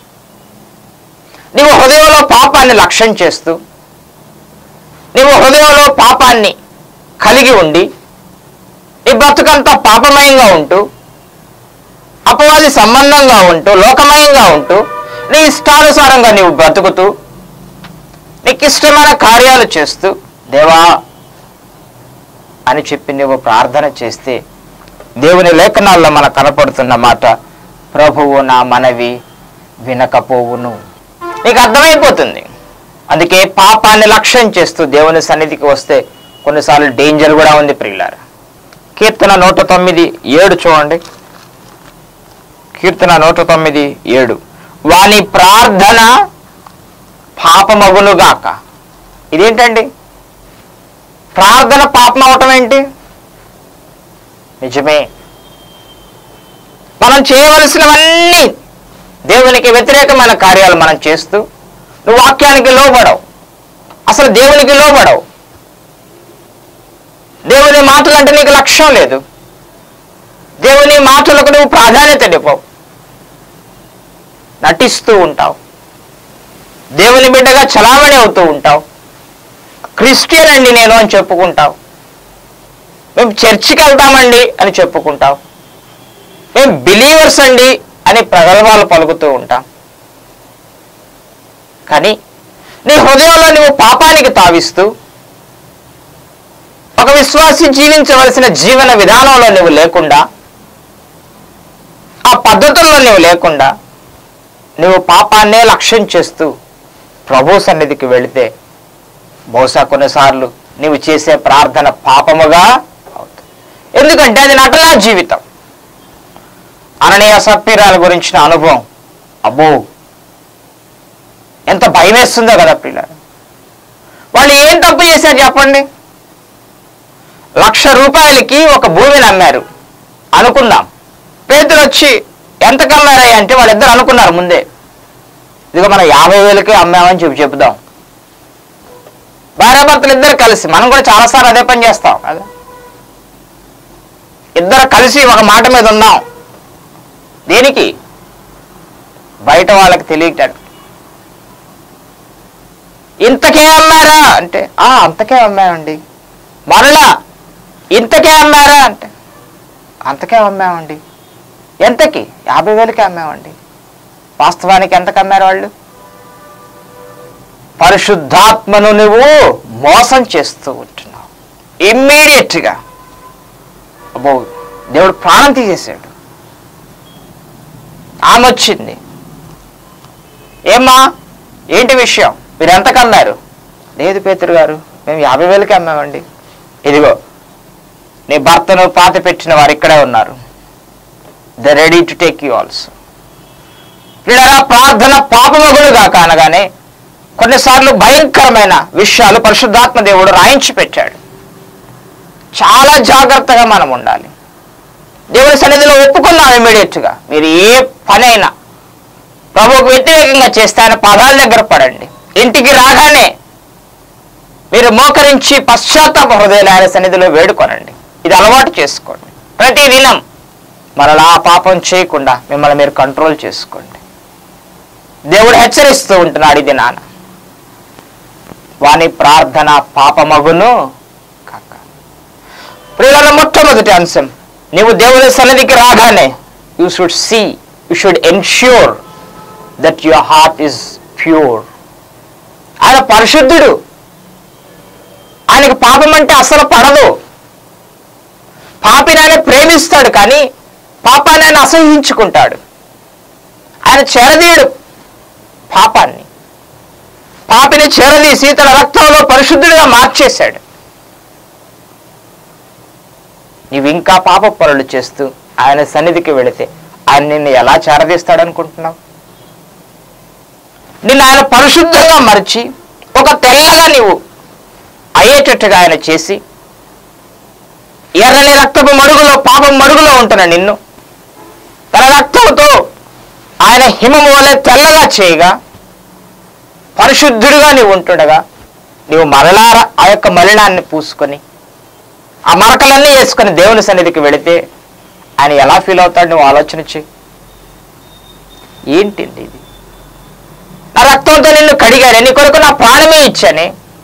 నీవు హృదయంలో పాపాన్ని లక్ష్యం చేస్తూ నీవు హృదయంలో పాపాన్ని కలిగి ఉండి నీ బ్రతుకంతా పాపమయంగా ఉంటూ అపవాది సంబంధంగా ఉంటూ లోకమయంగా ఉంటూ నీ ఇష్టానుసారంగా నీవు బ్రతుకుతూ నీకు ఇష్టమైన కార్యాలు చేస్తూ దేవా అని చెప్పి నువ్వు ప్రార్థన చేస్తే దేవుని లేఖనాల్లో మనకు కనపడుతున్న మాట ప్రభువు నా మనవి వినకపోవును నీకు అర్థమైపోతుంది అందుకే పాపాన్ని లక్ష్యం చేస్తూ దేవుని సన్నిధికి వస్తే కొన్నిసార్లు డేంజర్ కూడా ఉంది ప్రియులారా కీర్తన నూట తొమ్మిది ఏడు చూడండి కీర్తన నూట తొమ్మిది ఏడు వాని ప్రార్థన పాపమగునుగాక ఇదేంటండి ప్రార్థన పాపం అవటం ఏంటి నిజమే మనం చేయవలసినవన్నీ దేవునికి వ్యతిరేకమైన కార్యాలు మనం చేస్తూ నువ్వు వాక్యానికి లోబడవు అసలు దేవునికి లోబడవు దేవుని మాటలంటే నీకు లక్ష్యం లేదు దేవుని మాటలకు నువ్వు ప్రాధాన్యత ఇవ్వవు నటిస్తూ ఉంటావు దేవుని బిడ్డగా చలామణి అవుతూ ఉంటావు క్రిస్టియన్ అండి నేను అని చెప్పుకుంటావు మేము చర్చికి వెళ్తామండి అని చెప్పుకుంటావు మేము బిలీవర్స్ అండి అని ప్రగల్భాలు పలుకుతూ ఉంటాం కానీ నీ హృదయంలో నువ్వు పాపానికి తావిస్తూ ఒక విశ్వాసి జీవించవలసిన జీవన విధానంలో నువ్వు లేకుండా ఆ పద్ధతుల్లో నువ్వు లేకుండా నువ్వు పాపాన్నే లక్ష్యం చేస్తూ ప్రభు సన్నిధికి వెళితే బహుశా కొన్నిసార్లు నువ్వు చేసే ప్రార్థన పాపముగా అవుతుంది ఎందుకంటే అది నటనా జీవితం అననీయ సత్పీరాల గురించిన అనుభవం అబ్బో ఎంత భయం వేస్తుందో కదా పిల్ల వాళ్ళు ఏం తప్పు చేశారు చెప్పండి లక్ష రూపాయలకి ఒక భూమిని అమ్మారు అనుకుందాం పేదలు వచ్చి ఎంతకు అమ్మారయ్య అంటే వాళ్ళిద్దరు అనుకున్నారు ముందే ఇదిగో మనం యాభై వేలకే అమ్మామని చెప్పి చెబుదాం భార్యాభర్తలు ఇద్దరు కలిసి మనం కూడా చాలాసార్లు అదే పని చేస్తాం కదా ఇద్దరు కలిసి ఒక మాట మీద ఉన్నాం దేనికి బయట వాళ్ళకి తెలియటానికి ఇంతకే అమ్మారా అంటే ఆ అంతకే అమ్మామండి మరలా ఇంతకే అమ్మారా అంటే అంతకే అమ్మామండి ఎంతకి యాభై వేలకి అమ్మామండి వాస్తవానికి ఎంతకు అమ్మారు వాళ్ళు పరిశుద్ధాత్మను నువ్వు మోసం చేస్తూ ఉంటున్నావు ఇమ్మీడియట్గా అబ్బో దేవుడు ప్రాణం తీసేశాడు ఆమె వచ్చింది ఏమ్మా ఏంటి విషయం మీరు ఎంతకు అమ్మారు లేదు పేతురు గారు మేము యాభై వేలకి అమ్మామండి ఇదిగో నీ భర్తను పాత పెట్టిన వారు ఇక్కడే ఉన్నారు the ready to take you also పిల్లరా ప్రార్థన పాపమగులుగా కానగానే కొన్నిసార్లు భయంకరమైన విషయాలు పరిశుద్ధాత్మ దేవుడు రాయించి పెట్టాడు చాలా జాగ్రత్తగా మనం ఉండాలి దేవుని సన్నిధిలో ఒప్పుకున్నాం ఇమీడియట్గా మీరు ఏ పనైనా ప్రభువుకు వ్యతిరేకంగా చేస్తే ఆయన పదాల దగ్గర పడండి ఇంటికి రాగానే మీరు మోకరించి పశ్చాత్తాప హృదయాలు ఆయన సన్నిధిలో వేడుకొనండి ఇది అలవాటు చేసుకోండి ప్రతి దినం మరలా ఆ పాపం చేయకుండా మిమ్మల్ని మీరు కంట్రోల్ చేసుకోండి దేవుడు హెచ్చరిస్తూ ఉంటున్నాడు ఇది నాన్న వాని ప్రార్థన పాపమగును కాక ప్రియుల మొట్టమొదటి అంశం నీవు దేవుని సన్నిధికి రాగానే you should see you should ensure that your heart is pure ఆయన పరిశుద్ధుడు ఆయనకి పాపం అంటే అసలు పడదు పాపిని ఆయన ప్రేమిస్తాడు కానీ పాపాన్ని ఆయన అసహించుకుంటాడు ఆయన చేరదీయడు పాపాన్ని పాపిని చేరదీసి తన రక్తంలో పరిశుద్ధుడిగా మార్చేశాడు నీవు ఇంకా పాప పనులు చేస్తూ ఆయన సన్నిధికి వెళితే ఆయన నిన్ను ఎలా చేరదీస్తాడు అనుకుంటున్నావు నిన్ను ఆయన పరిశుద్ధంగా మరిచి ఒక తెల్లగా నీవు అయ్యేటట్టుగా ఆయన చేసి ఎర్రని రక్తపు మడుగులో పాపం మడుగులో ఉంటున్న నిన్ను తన రక్తంతో ఆయన హిమము వలె తెల్లగా చేయగా పరిశుద్ధుడిగా నీవు ఉంటుండగా నీవు మరలా ఆ యొక్క మలినాన్ని పూసుకొని ఆ మరకలన్నీ వేసుకొని దేవుని సన్నిధికి వెళితే ఆయన ఎలా ఫీల్ అవుతాడు నువ్వు ఆలోచన చేయి ఏంటింది ఇది నా రక్తంతో నిన్ను కడిగాడు నీ కొరకు నా ప్రాణమే ఇచ్చానే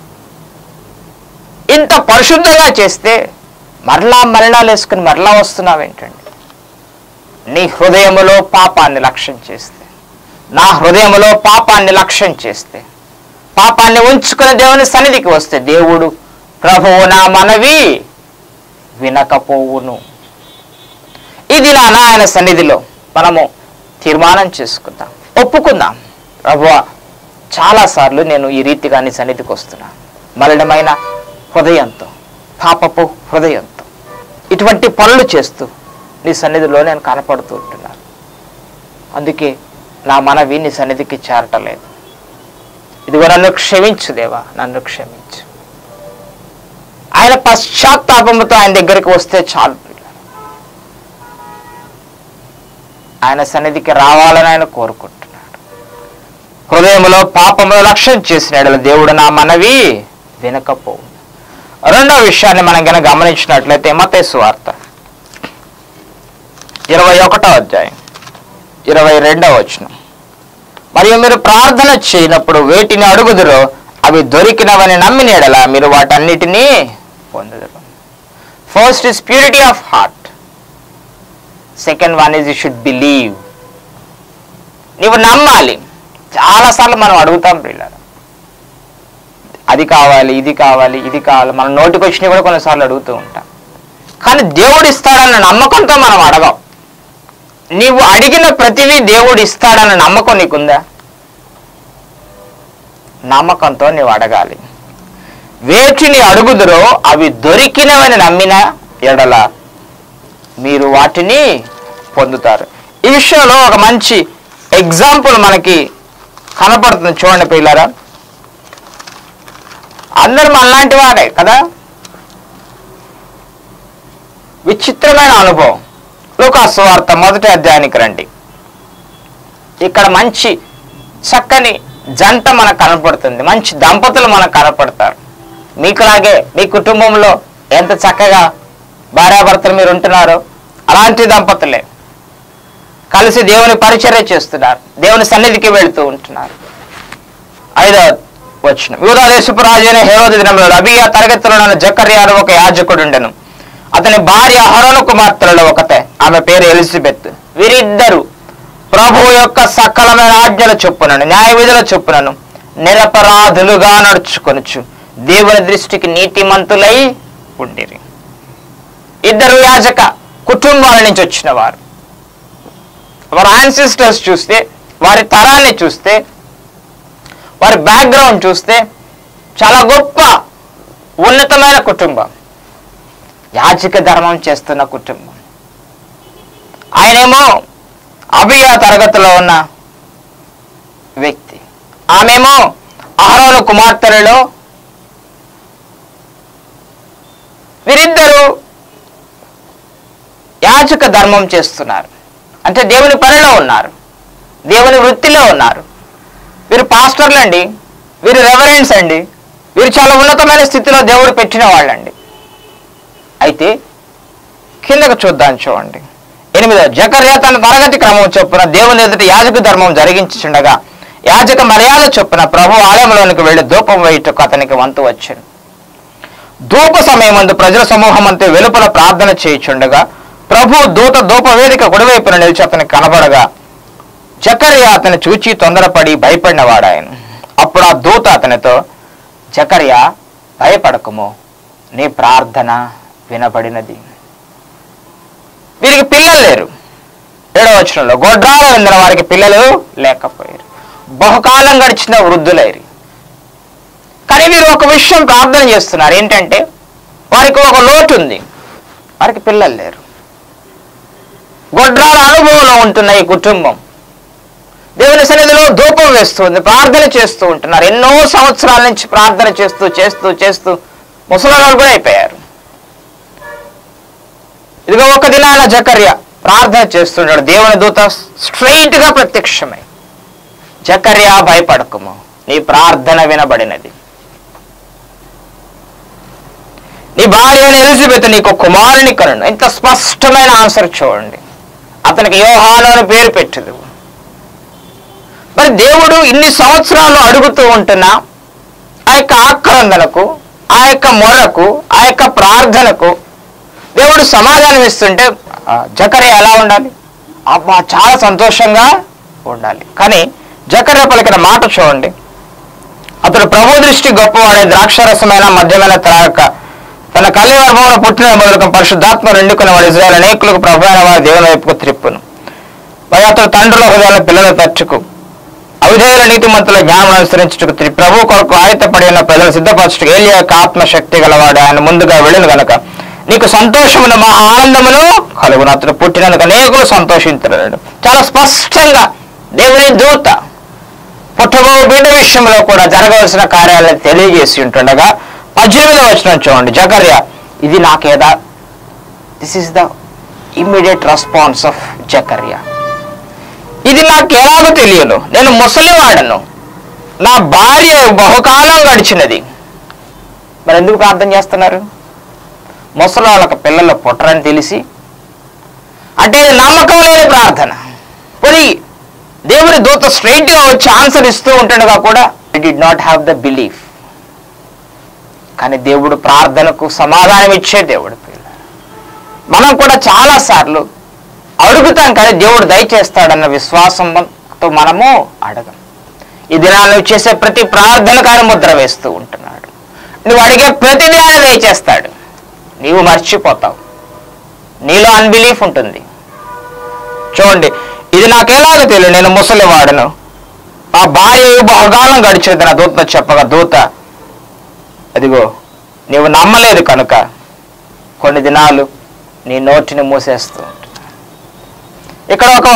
ఇంత పరిశుద్ధంగా చేస్తే మరలా మరణాలు వేసుకుని మరలా వస్తున్నావేంటండి నీ హృదయములో పాపాన్ని లక్ష్యం చేస్తే నా హృదయములో పాపాన్ని లక్ష్యం చేస్తే పాపాన్ని ఉంచుకుని దేవుని సన్నిధికి వస్తే దేవుడు ప్రభువు నా మనవి వినకపోవును ఇది నా ఆయన సన్నిధిలో మనము తీర్మానం చేసుకుందాం ఒప్పుకుందాం ప్రభువా చాలాసార్లు నేను ఈ రీతిగా నీ సన్నిధికి వస్తున్నా మలినమైన హృదయంతో పాపపు హృదయంతో ఇటువంటి పనులు చేస్తూ నీ సన్నిధిలో నేను కనపడుతూ ఉంటున్నాను అందుకే నా మనవి నీ సన్నిధికి చేరటలేదు ఇదిగో నన్ను క్షమించు దేవా నన్ను క్షమించు ఆయన పశ్చాత్తాపముతో ఆయన దగ్గరికి వస్తే చాలు ఆయన సన్నిధికి రావాలని ఆయన కోరుకుంటున్నాడు హృదయంలో పాపములో లక్ష్యం చేసిన యెడల దేవుడు నా మనవి వినకపోవు రెండో విషయాన్ని మనం కనుక గమనించినట్లయితే మతేసు వార్త ఇరవై ఒకటో అధ్యాయం ఇరవై రెండవ వచనం మరియు మీరు ప్రార్థన చేయనప్పుడు వేటిని అడుగుదురో అవి దొరికినవని నమ్మిన ఎడల మీరు వాటన్నిటినీ పొందుదురు first is purity of heart second one is you should believe నీవు నమ్మాలి చాలాసార్లు మనం అడుగుతాం పిల్లలు అది కావాలి ఇది కావాలి ఇది కావాలి మన నోటికి వచ్చినవి కూడా కొన్నిసార్లు అడుగుతూ ఉంటాం కానీ దేవుడు ఇస్తాడన్న నమ్మకంతో మనం అడగం నీవు అడిగిన ప్రతిదీ దేవుడు ఇస్తాడన్న నమ్మకం నీకుందా నమ్మకంతో నీవు అడగాలి వేటిని అడుగుదురో అవి దొరికినవని నమ్మిన ఎడల మీరు వాటిని పొందుతారు ఈ విషయంలో ఒక మంచి ఎగ్జాంపుల్ మనకి కనపడుతుంది చూడండి పిల్లరా అందరు మనలాంటి వారే కదా విచిత్రమైన అనుభవం లూకాసు వార్త మొదటి అధ్యాయానికి రండి ఇక్కడ మంచి చక్కని జంట మనకు కనపడుతుంది మంచి దంపతులు మనకు కనపడతారు మీకులాగే మీ కుటుంబంలో ఎంత చక్కగా భార్యాభర్తలు మీరు ఉంటున్నారో అలాంటి దంపతులే కలిసి దేవుని పరిచర్య చేస్తున్నారు దేవుని సన్నిధికి వెళుతూ ఉంటున్నారు ఐదవ వచ్చిన యూదాదేశపు రాజు అయిన హేరోది దినంలో అబియా తరగతిలో జకర్యాను ఒక యాజకుడుండెను అతని భార్య హరోను కుమార్తెలలో ఒకతే ఆమె పేరు ఎలిజబెత్ వీరిద్దరు ప్రభువు యొక్క సకలమైన ఆజ్ఞల చొప్పునను న్యాయ విధుల చొప్పునను నిరపరాధులుగా నడుచుకొనుచు దేవుని దృష్టికి నీతిమంతులై ఉండిరి ఇద్దరు యాజక కుటుంబాల నుంచి వచ్చిన వారు వారి ఆన్సిస్టర్స్ చూస్తే వారి తరాన్ని చూస్తే వారి బ్యాక్గ్రౌండ్ చూస్తే చాలా గొప్ప ఉన్నతమైన కుటుంబం యాచక ధర్మం చేస్తున్న కుటుంబం ఆయనేమో అభియ తరగతిలో ఉన్న వ్యక్తి ఆమెమో అహరోను కుమార్తెలలో వీరిద్దరూ యాచక ధర్మం చేస్తున్నారు అంటే దేవుని పనిలో ఉన్నారు దేవుని వృత్తిలో ఉన్నారు వీరు పాస్టర్లు అండి వీరు రెవరెన్స్ అండి వీరు చాలా ఉన్నతమైన స్థితిలో దేవుడు పెట్టిన వాళ్ళండి అయితే కిందకు చూద్దాం చూడండి ఎనిమిదో జకర్య తన తరగతి క్రమం చొప్పున దేవుని ఎదుట యాజక ధర్మం జరిగించుండగా యాజక మర్యాద చొప్పున ప్రభు ఆలయంలోనికి వెళ్లి ధూపం వేయుటకు అతనికి వంతు వచ్చాను ధూప సమయమందు ప్రజల సమూహం అంతా వెలుపల ప్రార్థన చేయుచుండగా ప్రభు దూత ధూప వేదిక కుడివైపున నిలిచి అతనికి కనబడగా జకర్య అతని చూచి తొందరపడి భయపడినవాడు ఆయన అప్పుడు ఆ దూత అతనితో జకర్య భయపడకము నీ ప్రార్థన వినబడినది వీరికి పిల్లలు లేరు ఏడవ వచనంలో గొడ్రాల విందిన వారికి పిల్లలు లేకపోయారు బహుకాలం గడిచిన వృద్ధులైరి కానీ వీరు ఒక విషయం ప్రార్థన చేస్తున్నారు ఏంటంటే వారికి ఒక లోటు ఉంది వారికి పిల్లలు లేరు గొడ్రాల అనుభవంలో ఉంటున్న ఈ కుటుంబం దేవుని సన్నిధిలో ధూపం వేస్తుంది ప్రార్థన చేస్తూ ఉంటున్నారు ఎన్నో సంవత్సరాల నుంచి ప్రార్థన చేస్తూ చేస్తూ చేస్తూ ముసలివాళ్ళు కూడా అయిపోయారు ఇదిగో ఒక దినాన జకర్య ప్రార్థన చేస్తున్నాడు దేవుని దూత స్ట్రైట్ గా ప్రత్యక్షమై జకర్య భయపడకము నీ ప్రార్థన వినబడినది నీ భార్య అయిన ఎలిజబెత్ నీకు కుమారుని కనును ఇంత స్పష్టమైన ఆన్సర్ చూడండి అతనికి యోహాను అని పేరు పెట్టదు మరి దేవుడు ఇన్ని సంవత్సరాలు అడుగుతూ ఉంటున్నా ఆ యొక్క ఆక్రందనకు ఆ యొక్క మొరకు ఆ యొక్క ప్రార్థనకు దేవుడు సమాధానం ఇస్తుంటే ఆ, జకర్య ఎలా ఉండాలి అబ్బా చాలా సంతోషంగా ఉండాలి కానీ జకర్య పలికిన మాట చూడండి అతడు ప్రభు దృష్టి గొప్పవాడే ద్రాక్షరసమైన మద్యమైన త్రాగక తన కళ్యాణ గర్భంలో పుట్టిన మొదలుకు పరిశుద్ధాత్మ రెండుకున్న వాడు ఇజ్రాయల్ అనేకులకు ప్రభు అయిన వారి దేవుని వైపుకు త్రిప్పును మరి అతడు తండ్రుల హృదయాల పిల్లల తచ్చుకు అవిధేయుల నీతిమంతుల జ్ఞానం అనుసరించుటకు త్రి ప్రభు కొరకు ఆయతపడి ఉన్న ప్రజలు సిద్ధపరచుటకు ఏలియా యొక్క ఆత్మశక్తి గలవాడు ఆయన ముందుగా వెళ్ళిన గనక నీకు సంతోషమును మా ఆనందమును కలుగును అతడు పుట్టినందుకు అనేకులు సంతోషించలేడు చాలా స్పష్టంగా దేవుని దూత పుట్టబో బిడ్డ విషయంలో కూడా జరగవలసిన కార్యాలను తెలియజేసి ఉంటుండగా పద్దెనిమిదవ వచనం చూడండి జకర్య ఇది నాకేదా this is the immediate response of Zechariah ఇది నాకు ఎలాగో తెలియను నేను ముసలివాడను నా భార్య బహుకాలం గడిచినది మరి ఎందుకు ప్రార్థన చేస్తున్నారు ముసలి వాళ్ళకి పిల్లలు పుట్టరని తెలిసి అంటే ఇది నమ్మకం లేని ప్రార్థన పోనీ దేవుని దూత స్ట్రైట్ గా వచ్చి ఆన్సర్ ఇస్తూ ఉంటుండగా కూడా I did not have the belief కానీ దేవుడు ప్రార్థనకు సమాధానం ఇచ్చే దేవుడు పిల్లలు మనం కూడా చాలా సార్లు అడుగుతాం కానీ దేవుడు దయచేస్తాడన్న విశ్వాసంతో మనము అడగం ఈ దినాలు నువ్వు చేసే ప్రతి ప్రార్థనకు ఆయన ముద్ర వేస్తూ ఉంటున్నాడు నువ్వు అడిగే ప్రతిదీ ఆయన దయచేస్తాడు నీవు మర్చిపోతావు నీలో అన్బిలీఫ్ ఉంటుంది చూడండి ఇది నాకు ఎలాగో తెలియదు నేను ముసలివాడను ఆ భార్య బహుకాలం గడిచేది నా దూత చెప్పగా దూత అదిగో నీవు నమ్మలేదు కనుక కొన్ని దినాలు నీ నోటిని మూసేస్తూ ఉంటుంది ఇక్కడ ఒక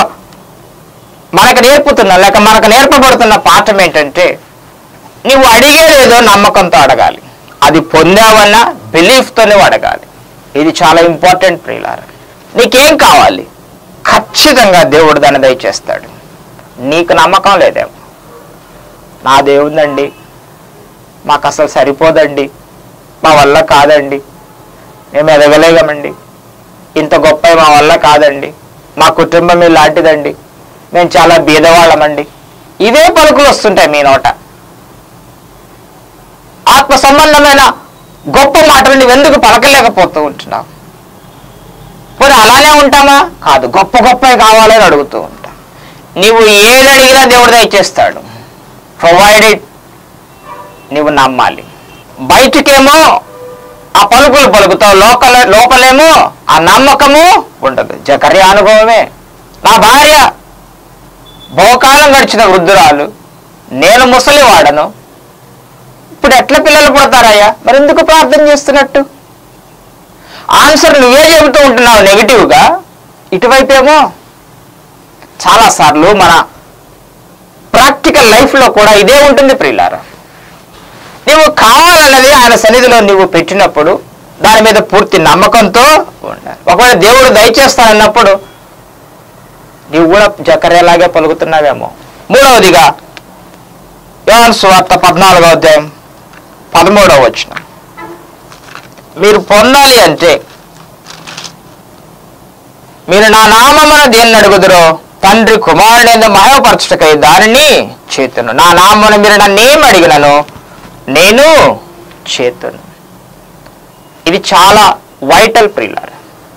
మనకు నేర్పుతున్న లేక మనకు నేర్పబడుతున్న పాఠం ఏంటంటే నీవు అడిగేదేదో నమ్మకంతో అడగాలి అది పొందావన్నా బిలీఫ్తోనే అడగాలి ఇది చాలా ఇంపార్టెంట్ ప్రియులార నీకేం కావాలి ఖచ్చితంగా దేవుడు దాన్ని దయచేస్తాడు నీకు నమ్మకం లేదేమో నాదే ఉందండి మాకు అసలు సరిపోదండి మా వల్ల కాదండి మేము ఎదగలేగమండి ఇంత గొప్ప మా వల్ల కాదండి మా కుటుంబం ఇలాంటిదండి మేము చాలా బీదవాళ్ళమండి ఇవే పలుకులు వస్తుంటాయి మీ నోట ఆత్మ సంబంధమైన గొప్ప మాటలు నువ్వెందుకు పలకలేకపోతూ ఉంటున్నావు పోనీ అలానే ఉంటామా కాదు గొప్ప గొప్పవి కావాలని అడుగుతూ ఉంటాం నీవు ఏది అడిగినా దేవుడు దయచేస్తాడు ప్రొవైడెడ్ నీవు నమ్మాలి బయటికేమో ఆ పలుకులు పలుకుతావు లోకల లోపలేమో ఆ నమ్మకము ఉండదు జకర్య అనుభవమే నా భార్య బహుకాలం గడిచిన వృద్ధురాలు నేను ముసలివాడను ఇప్పుడు ఎట్లా పిల్లలు పుడతారయ్యా మరి ఎందుకు ప్రార్థన చేస్తున్నట్టు ఆన్సర్ నువ్వే చెబుతూ ఉంటున్నావు నెగిటివ్గా ఇటువైపేమో చాలాసార్లు మన ప్రాక్టికల్ లైఫ్లో కూడా ఇదే ఉంటుంది ప్రియులారా నీవు కావాలన్నది ఆయన సన్నిధిలో నువ్వు పెట్టినప్పుడు దాని మీద పూర్తి నమ్మకంతో ఉండాలి ఒకవేళ దేవుడు దయచేస్తానన్నప్పుడు నీవు కూడా జకరేలాగే పలుకుతున్నావేమో మూడవదిగా యోహాను సువార్త పద్నాలుగో అధ్యాయం పదమూడవ వచ్చిన మీరు పొందాలి అంటే మీరు నా నామమున దేన్ని అడుగుదురో తండ్రి కుమారుడైన మహపరచుటకై దానిని చేతును నా నామమున మీరు నన్నేం అడిగినను నేను చేతును ఇది చాలా వైటల్ ప్రియులారు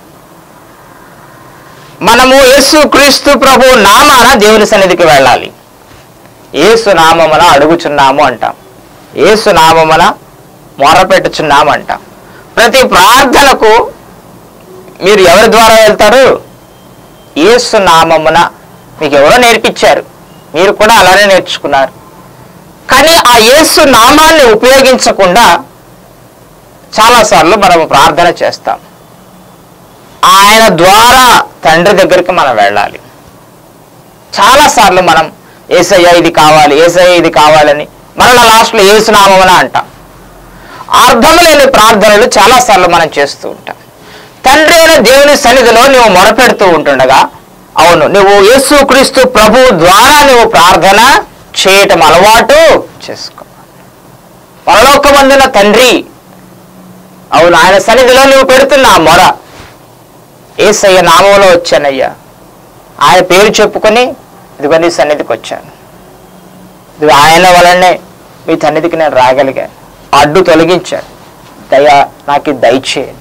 మనము యేసు క్రీస్తు ప్రభు నామాన దేవుని సన్నిధికి వెళ్ళాలి యేసు నామమున అడుగుచున్నాము అంటాం యేసు నామమున మొరపెట్టుచున్నాము అంటాం ప్రతి ప్రార్థనకు మీరు ఎవరి ద్వారా వెళ్తారు యేసు నామమున మీకు ఎవరో నేర్పించారు మీరు కూడా అలానే నేర్చుకున్నారు కానీ ఆ యేసు నామాన్ని ఉపయోగించకుండా చాలాసార్లు మనం ప్రార్థన చేస్తాం ఆయన ద్వారా తండ్రి దగ్గరికి మనం వెళ్ళాలి చాలాసార్లు మనం ఏసయ్య ఇది కావాలి ఏసయ్య ఇది కావాలని మరలా లాస్ట్లో ఏసునామమున అంటాం అర్థం లేని ప్రార్థనలు చాలాసార్లు మనం చేస్తూ ఉంటాం తండ్రి అయిన దేవుని సన్నిధిలో నువ్వు మొరపెడుతూ ఉంటుండగా అవును నువ్వు యేసుక్రీస్తు ప్రభు ద్వారా నువ్వు ప్రార్థన చేయటం అలవాటు చేసుకో పరలోకమందున తండ్రి అవును ఆయన సన్నిధిలో నువ్వు పెడుతున్న ఆ మొర ఏసయ్య నామంలో వచ్చానయ్యా ఆయన పేరు చెప్పుకొని ఇదిగో నీ సన్నిధికి వచ్చాను ఇది ఆయన వలనే మీ సన్నిధికి నేను రాగలిగాను అడ్డు తొలగించాను దయ నాకు ఇది దయచేయండి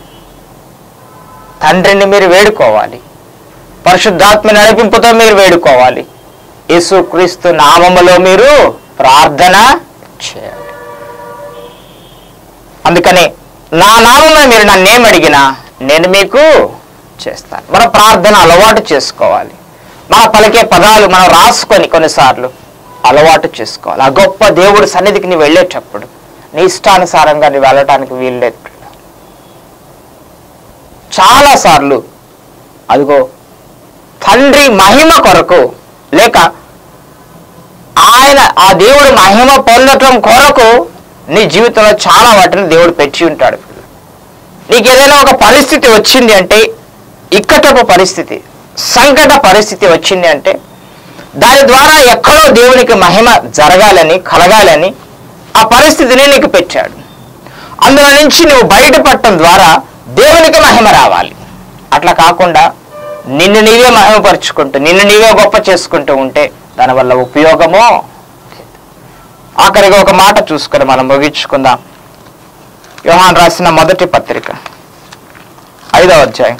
తండ్రిని మీరు వేడుకోవాలి పరిశుద్ధాత్మ నడిపింపుతో మీరు వేడుకోవాలి యేసుక్రీస్తు నామములో మీరు ప్రార్థన చేయాలి అందుకని నా నామమున మీరు నన్నేం అడిగినా నేను మీకు చేస్తాను మన ప్రార్థన అలవాటు చేసుకోవాలి మన పలికే పదాలు మనం రాసుకొని కొన్నిసార్లు అలవాటు చేసుకోవాలి ఆ గొప్ప దేవుడి సన్నిధికి నీ వెళ్ళేటప్పుడు నీ ఇష్టానుసారంగా నీ వెళ్ళటానికి వీల్లేదు చాలాసార్లు అదిగో తండ్రి మహిమ కొరకు లేక ఆయన ఆ దేవుడు మహిమ పొందటం కొరకు నీ జీవితంలో చాలా వాటిని దేవుడు పెట్టి ఉంటాడు నీకు ఏదైనా ఒక పరిస్థితి వచ్చింది అంటే ఇక్కటపు పరిస్థితి సంకట పరిస్థితి వచ్చింది అంటే దాని ద్వారా ఎక్కడో దేవునికి మహిమ జరగాలని కలగాలని ఆ పరిస్థితిని నీకు పెట్టాడు అందులో నుంచి నువ్వు బయటపడటం ద్వారా దేవునికి మహిమ రావాలి అట్లా కాకుండా నిన్ను నీవే మహిమపరుచుకుంటూ నిన్ను నీవే గొప్ప చేసుకుంటూ ఉంటే దానివల్ల ఉపయోగమో లేదు. ఆఖరిగా ఒక మాట చూసుకొని మనం ముగించుకుందాం యోహాన్ రాసిన మొదటి పత్రిక ఐదవ అధ్యాయం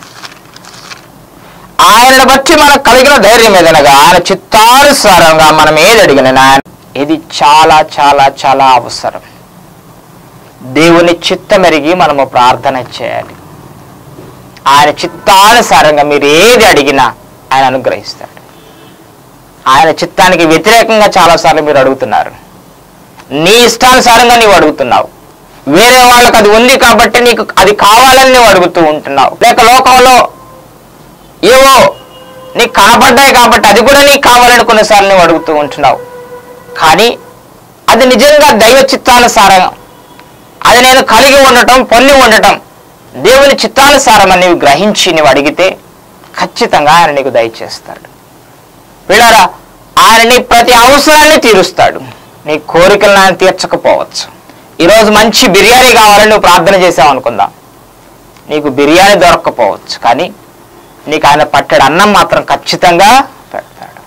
ఆయనను బట్టి మనకు కలిగిన ధైర్యం ఏదనగా ఆయన చిత్తానుసారంగా మనం ఏది అడిగిన ఆయన ఇది చాలా చాలా చాలా అవసరం దేవుని చిత్తమెరిగి మనము ప్రార్థన చేయాలి ఆయన చిత్తానుసారంగా మీరు ఏది అడిగినా ఆయన అనుగ్రహిస్తాడు ఆయన చిత్తానికి వ్యతిరేకంగా చాలాసార్లు మీరు అడుగుతున్నారు నీ ఇష్టానుసారంగా నీవు అడుగుతున్నావు వేరే వాళ్ళకి అది ఉంది కాబట్టి నీకు అది కావాలని నువ్వు అడుగుతూ ఉంటున్నావు లేక లోకంలో ఏవో నీకు కనబడ్డాయి కాబట్టి అది కూడా నీకు కావాలని కొన్నిసార్లు నువ్వు అడుగుతూ ఉంటున్నావు కానీ అది నిజంగా దైవ చిత్తానుసారం అది నేను కలిగి ఉండటం పొంది ఉండటం దేవుని చిత్తానుసారం అని నీవు గ్రహించి నువ్వు అడిగితే ఖచ్చితంగా ఆయన నీకు దయచేస్తాడు వీళ్ళారా ఆయన నీ ప్రతి అవసరాన్ని తీరుస్తాడు నీ కోరికలను ఆయన తీర్చకపోవచ్చు ఈరోజు మంచి బిర్యానీ కావాలని నువ్వు ప్రార్థన చేసావు అనుకుందాం నీకు బిర్యానీ దొరక్కపోవచ్చు కానీ నీకు ఆయన పట్టెడు అన్నం మాత్రం ఖచ్చితంగా పెడతాడు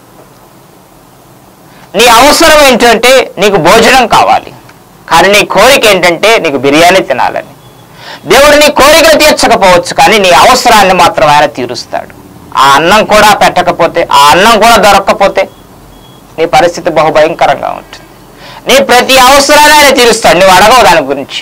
నీ అవసరం ఏంటంటే నీకు భోజనం కావాలి కానీ నీ కోరిక ఏంటంటే నీకు బిర్యానీ తినాలని దేవుడు నీ కోరికను తీర్చకపోవచ్చు కానీ నీ అవసరాన్ని మాత్రం ఆయన తీరుస్తాడు ఆ అన్నం కూడా పెట్టకపోతే ఆ అన్నం కూడా దొరక్కపోతే నీ పరిస్థితి బహుభయంకరంగా ఉంటుంది నీ ప్రతి అవసరాన్ని ఆయన తీరుస్తాడు నువ్వు అడగవు దాని గురించి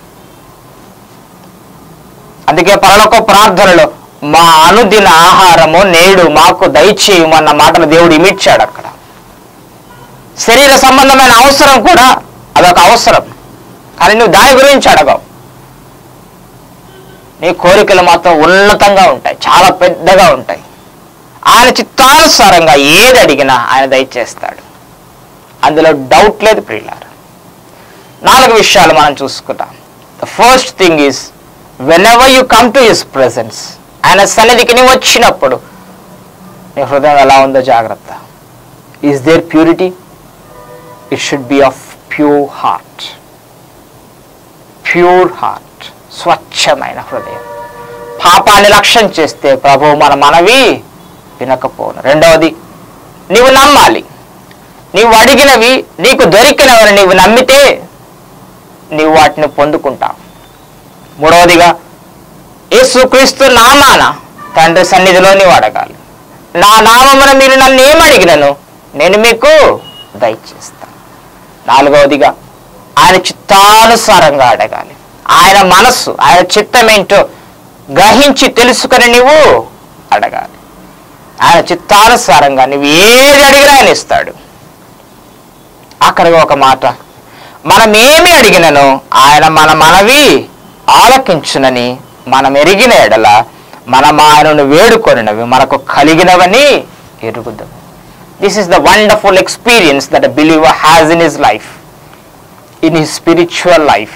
అందుకే పరలోక ప్రార్థనలో మా అనుదిన ఆహారము నేడు మాకు దయచేయమన్న మాటలు దేవుడు ఇమిడ్చాడు అక్కడ శరీర సంబంధమైన అవసరం కూడా అదొక అవసరం కానీ నువ్వు దాని గురించి అడగవు నీ కోరికలు మాత్రం ఉన్నతంగా ఉంటాయి చాలా పెద్దగా ఉంటాయి ఆయన చిత్తానుసారంగా ఏది అడిగినా ఆయన దయచేస్తాడు అందులో డౌట్ లేదు ప్రియులారు నాలుగు విషయాలు మనం చూసుకుంటాం the first thing is whenever you come to his presence ఆయన సన్నిధికి నీవు వచ్చినప్పుడు నీ హృదయం ఎలా ఉందో జాగ్రత్త is there purity it should be of pure heart pure heart స్వచ్ఛమైన హృదయం పాపాన్ని లక్ష్యం చేస్తే ప్రభు మన మనవి వినకపోను రెండవది నీవు నమ్మాలి నీవు అడిగినవి నీకు దొరికినవని నీవు నమ్మితే నీవు వాటిని పొందుకుంటావు మూడవదిగా యేసుక్రీస్తు నామాన తండ్రి సన్నిధిలో నీవు అడగాలి నా నామమున మీరు నన్ను ఏమడిగినను నేను మీకు దయచేస్తాను నాలుగవదిగా ఆయన చిత్తానుసారంగా అడగాలి ఆయన మనస్సు ఆయన చిత్తమేంటో గ్రహించి తెలుసుకొని నీవు అడగాలి ఆయన చిత్తానుసారంగా నువ్వు ఏది అడిగినా ఆయన ఇస్తాడు అక్కడికి ఒక మాట మనం ఏమి అడిగినను ఆయన మన మనవి ఆలకించునని మనం ఎరిగిన ఎడల మనం ఆయనను వేడుకొనినవి మనకు కలిగినవని ఎరుగుదాం this is the wonderful experience that believer has in his life in his spiritual life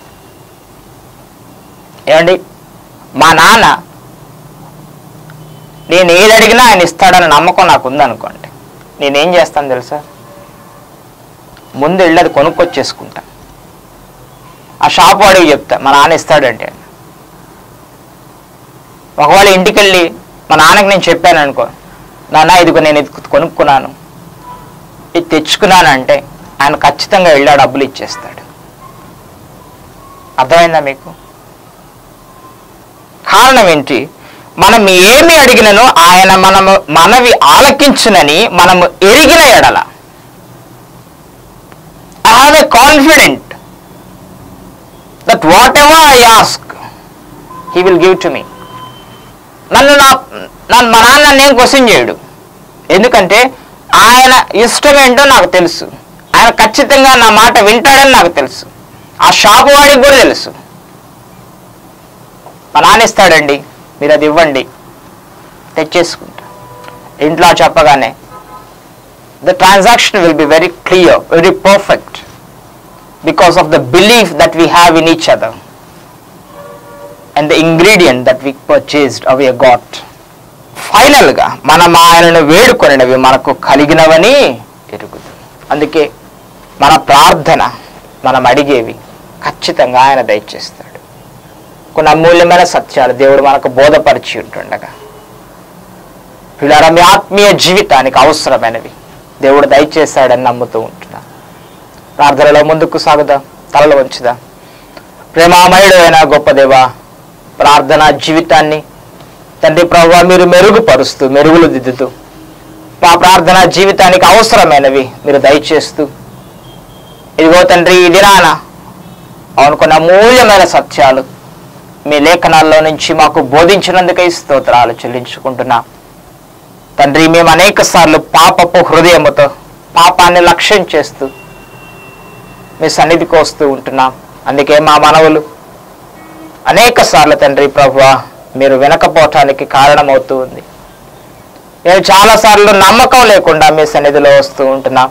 ఏమండి మా నాన్న నేను ఏది అడిగినా ఆయన ఇస్తాడని నమ్మకం నాకు ఉందనుకోండి నేనేం చేస్తాను తెలుసా ముందు వెళ్ళి అది కొనుక్కొచ్చేసుకుంటా ఆ షాప్ వాడికి చెప్తా మా నాన్న ఇస్తాడంటే ఒకవేళ ఇంటికి వెళ్ళి మా నాన్నకి నేను చెప్పాను అనుకో నాన్న ఇదిగో నేను ఇది కొనుక్కున్నాను ఇది తెచ్చుకున్నాను అంటే ఆయన ఖచ్చితంగా వెళ్ళి ఆ డబ్బులు ఇచ్చేస్తాడు అర్థమైందా మీకు కారణం ఏంటి మనం ఏమి అడిగినను ఆయన మనము మనవి ఆలకించునని మనము ఎరిగిన ఎడల I have a confident that whatever I ask he will give to me నన్ను నా నన్ను మా నాన్న నేను క్వశ్చన్ చేయడు ఎందుకంటే ఆయన ఇష్టం ఏంటో నాకు తెలుసు ఆయన ఖచ్చితంగా నా మాట వింటాడని నాకు తెలుసు ఆ షాపు వాడికి కూడా తెలుసు మా నాన్న ఇస్తాడండి మీరు అది ఇవ్వండి తెచ్చేసుకుంటా ఇంట్లో చెప్పగానే the transaction will be very clear very perfect because of the belief that we have in each other and the ingredient that we purchased of a got ఫైనల్గా మనం ఆయనను వేడుకొనినవి మనకు కలిగినవని ఎరుగుతుంది అందుకే మన ప్రార్థన మనం అడిగేవి ఖచ్చితంగా ఆయన దయచేస్తాడు కొన్ని అమూల్యమైన సత్యాలు దేవుడు మనకు బోధపరిచి ఉంటుండగా పిల్లల మీ ఆత్మీయ జీవితానికి అవసరమైనవి దేవుడు దయచేశాడని నమ్ముతూ ఉంటున్నా ప్రార్థనలో ముందుకు సాగుదా తలలు వంచుదా ప్రేమామయుడు అయిన గొప్ప దేవా ప్రార్థనా జీవితాన్ని తండ్రి ప్రభావ మీరు మెరుగుపరుస్తూ మెరుగులు దిద్దుతూ మా ప్రార్థనా జీవితానికి అవసరమైనవి మీరు దయచేస్తూ ఇదిగో తండ్రి ఈ దినాన అవును కొన్ని అమూల్యమైన సత్యాలు మీ లేఖనాల్లో నుంచి మాకు బోధించినందుకై స్తోత్రాలు చెల్లించుకుంటున్నా తండ్రి మేము అనేక సార్లు పాపపు హృదయముతో పాపాన్ని లక్ష్యం చేస్తూ మీ సన్నిధికి వస్తూ ఉంటున్నాం అందుకే మా మనవులు అనేక సార్లు తండ్రి ప్రభు మీరు వినకపోవటానికి కారణమవుతూ ఉంది మేము చాలాసార్లు నమ్మకం లేకుండా మీ సన్నిధిలో వస్తూ ఉంటున్నాం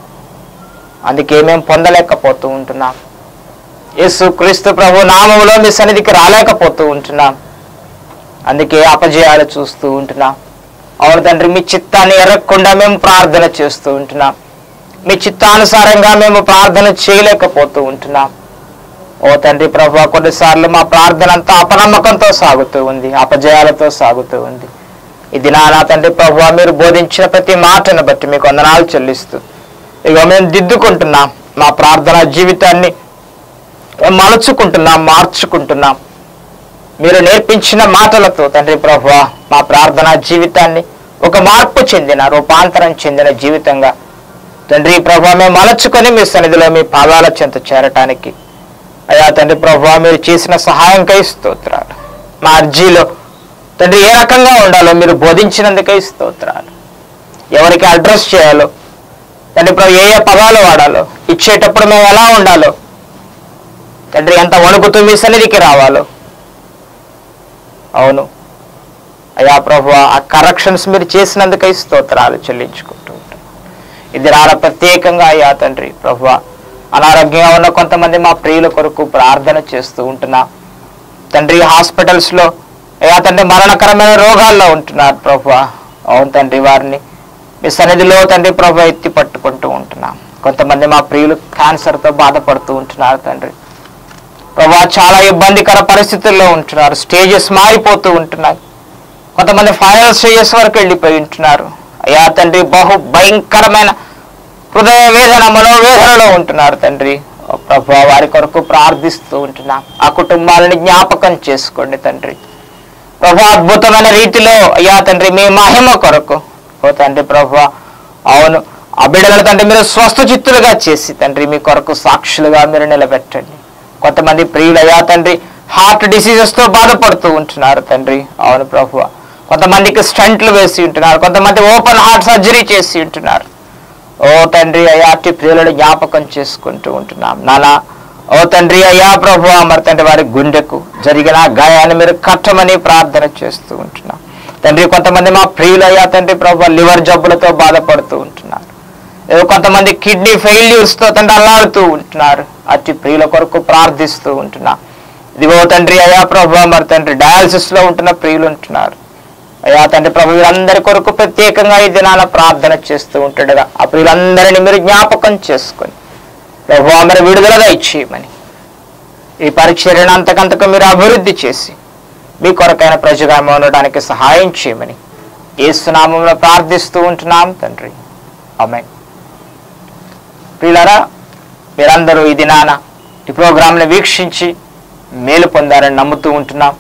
అందుకే మేము పొందలేకపోతూ ఉంటున్నాం యేసు క్రీస్తు ప్రభు నామములో మీ సన్నిధికి రాలేకపోతూ ఉంటున్నాం అందుకే అపజయాలు చూస్తూ ఉంటున్నాం అవును తండ్రి మీ చిత్తాన్ని ఎరగకుండా మేము ప్రార్థన చేస్తూ ఉంటున్నాం మీ చిత్తానుసారంగా మేము ప్రార్థన చేయలేకపోతూ ఉంటున్నాం ఓ తండ్రి ప్రభు కొన్నిసార్లు మా ప్రార్థన అంతా అపనమ్మకంతో సాగుతూ ఉంది అపజయాలతో సాగుతూ ఉంది ఇది నా తండ్రి ప్రభు మీరు బోధించిన ప్రతి మాటను బట్టి మీకు వందనాలు చెల్లిస్తూ ఇక మేము దిద్దుకుంటున్నాం మా ప్రార్థన జీవితాన్ని మలుచుకుంటున్నాం మార్చుకుంటున్నాం మీరు నేర్పించిన మాటలతో తండ్రి ప్రభు మా ప్రార్థనా జీవితాన్ని ఒక మార్పు చెందిన రూపాంతరం చెందిన జీవితంగా తండ్రి ప్రభు మేము మలచుకొని మీ సన్నిధిలో మీ పాదాల చెంత చేరటానికి అయ్యా తండ్రి ప్రభు మీరు చేసిన సహాయంకై స్తోత్రాలు మా అర్జీలో తండ్రి ఏ రకంగా ఉండాలో మీరు బోధించినందుకై స్తోత్రాలు ఎవరికి అడ్రస్ చేయాలో తండ్రి ప్రభు ఏ ఏ పదాలు వాడాలో ఇచ్చేటప్పుడు మేము ఎలా ఉండాలో తండ్రి ఎంత వణుకుతూ మీ సన్నిధికి రావాలో అవును అయ్యా ప్రభు ఆ కరెక్షన్స్ మీరు చేసినందుకై స్తోత్రాలు చెల్లించుకుంటూ ఉంటాం ఇది రాల ప్రత్యేకంగా అయ్యా తండ్రి ప్రభు అనారోగ్యంగా ఉన్న కొంతమంది మా ప్రియుల కొరకు ప్రార్థన చేస్తూ ఉంటున్నా తండ్రి హాస్పిటల్స్లో అయ్యా తండ్రి మరణకరమైన రోగాల్లో ఉంటున్నారు ప్రభు అవును తండ్రి వారిని మీ సన్నిధిలో తండ్రి ప్రభు ఎత్తి పట్టుకుంటూ ఉంటున్నాం కొంతమంది మా ప్రియులు క్యాన్సర్తో బాధపడుతూ ఉంటున్నారు తండ్రి ప్రభా చాలా ఇబ్బందికర పరిస్థితుల్లో ఉంటున్నారు స్టేజెస్ మారిపోతూ ఉంటున్నాయి కొంతమంది ఫైనల్ స్టేజెస్ వరకు వెళ్ళిపోయి ఉంటున్నారు అయ్యా తండ్రి బహు భయంకరమైన హృదయ వేదన మనోవేదనలో ఉంటున్నారు తండ్రి ఓ ప్రభా వారి కొరకు ప్రార్థిస్తూ ఉంటున్నాం ఆ కుటుంబాలని జ్ఞాపకం చేసుకోండి తండ్రి ప్రభా అద్భుతమైన రీతిలో అయ్యా తండ్రి మీ మహిమ కొరకు ఓ తండ్రి ప్రభా అవును ఆ బిడ్డల తండ్రి మీరు స్వస్థ చిత్తులుగా చేసి తండ్రి మీ కొరకు సాక్షులుగా మీరు నిలబెట్టండి కొంతమంది ప్రియులు అయ్యా తండ్రి హార్ట్ డిసీజెస్ తో బాధపడుతూ ఉంటున్నారు తండ్రి అవును ప్రభు కొంతమందికి స్టంట్లు వేసి ఉంటున్నారు కొంతమంది ఓపెన్ హార్ట్ సర్జరీ చేసి ఉంటున్నారు ఓ తండ్రి అయ్యా అట్టి ప్రియులను జ్ఞాపకం చేసుకుంటూ ఉంటున్నాం నానా ఓ తండ్రి అయ్యా ప్రభు మరి తండ్రి వారి గుండెకు జరిగిన గాయాన్ని మీరు కట్టమని ప్రార్థన చేస్తూ ఉంటున్నాం తండ్రి కొంతమంది మా ప్రియులు అయ్యా తండ్రి ప్రభు లివర్ జబ్బులతో బాధపడుతూ ఉంటున్నారు ఏదో కొంతమంది కిడ్నీ ఫెయిల్యూర్స్ తో తండ్రి అల్లాడుతూ ఉంటున్నారు అట్టి ప్రియుల కొరకు ప్రార్థిస్తూ ఉంటున్నా ఇదిగో తండ్రి అయ్యా ప్రభు మరి తండ్రి డయాలసిస్ లో ఉంటున్న ప్రియులు ఉంటున్నారు అయ్యా తండ్రి ప్రభు వీరందరి కొరకు ప్రత్యేకంగా ఈ దినాన ప్రార్థన చేస్తూ ఉంటాడుగా ఆ ప్రియులందరినీ మీరు జ్ఞాపకం చేసుకొని ప్రభు మరి విడుదలగా ఇచ్చేయమని ఈ పరిచర్యను అంతకంతకు మీరు అభివృద్ధి చేసి మీ కొరకైన ప్రజగా ఉండడానికి సహాయం చేయమని ఏసునామంలో ప్రార్థిస్తూ ఉంటున్నాం తండ్రి ఆమె ప్రియులారా మీరందరూ ఈ దినాన ఈ ప్రోగ్రాంని వీక్షించి మేలు పొందారని నమ్ముతూ ఉంటున్నాం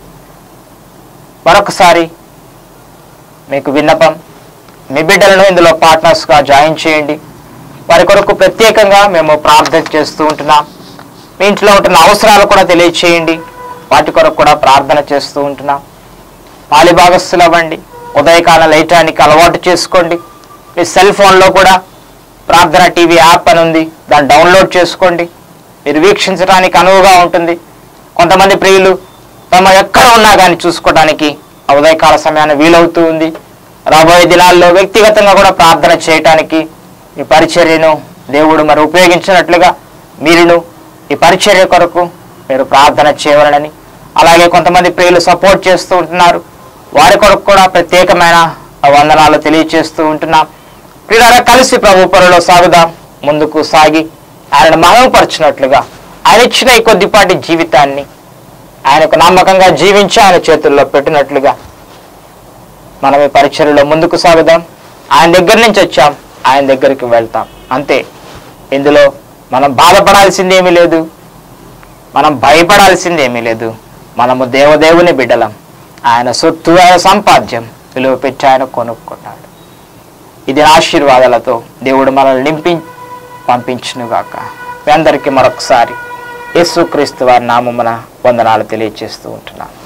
మరొకసారి మీకు విన్నపం మీ బిడ్డలను ఇందులో పార్ట్నర్స్గా జాయిన్ చేయండి వారి కొరకు ప్రత్యేకంగా మేము ప్రార్థన చేస్తూ ఉంటున్నాం మీ ఇంట్లో ఉంటున్న అవసరాలు కూడా తెలియచేయండి వాటి కొరకు కూడా ప్రార్థన చేస్తూ ఉంటున్నాం పాలిభాగస్తులు అవ్వండి ఉదయకాలం లేయటానికి అలవాటు చేసుకోండి మీ సెల్ ఫోన్లో కూడా ప్రార్థన టీవీ యాప్ అని ఉంది దాన్ని డౌన్లోడ్ చేసుకోండి మీరు వీక్షించడానికి అనువుగా ఉంటుంది కొంతమంది ప్రియులు తమ ఎక్కడ ఉన్నా కానీ చూసుకోవడానికి ఆ ఉదయకాల సమయాన్ని వీలవుతూ ఉంది రాబోయే దినాల్లో వ్యక్తిగతంగా కూడా ప్రార్థన చేయటానికి ఈ పరిచర్యను దేవుడు మరి ఉపయోగించినట్లుగా మీరును ఈ పరిచర్య కొరకు మీరు ప్రార్థన చేయవలనని అలాగే కొంతమంది ప్రియులు సపోర్ట్ చేస్తూ ఉంటున్నారు వారి కొరకు కూడా ప్రత్యేకమైన వందనాలు తెలియచేస్తూ ఉంటున్నాం ప్రియులారా కలిసి ప్రభు పనులో సాగుదాం ముందుకు సాగి ఆయనను మహమపరచినట్లుగా ఆయన ఇచ్చిన ఈ కొద్దిపాటి జీవితాన్ని ఆయనకు నమ్మకంగా జీవించి ఆయన చేతుల్లో పెట్టినట్లుగా మనం ఈ పరిచర్యలో ముందుకు సాగుదాం ఆయన దగ్గర నుంచి వచ్చాం ఆయన దగ్గరికి వెళ్తాం అంతే ఇందులో మనం బాధపడాల్సింది ఏమీ లేదు మనం భయపడాల్సింది ఏమీ లేదు మనము దేవదేవుని బిడ్డలం ఆయన సొత్తు ఆయన సంపాద్యం విలువ పెట్టి ఆయన కొనుక్కున్నాడు ఇది ఆశీర్వాదాలతో దేవుడు మనల్ని నింపి పంపించునుగాక మీ అందరికీ మరొకసారి యేసుక్రీస్తు వారి నామమున వందనాలు తెలియజేస్తూ ఉంటున్నాను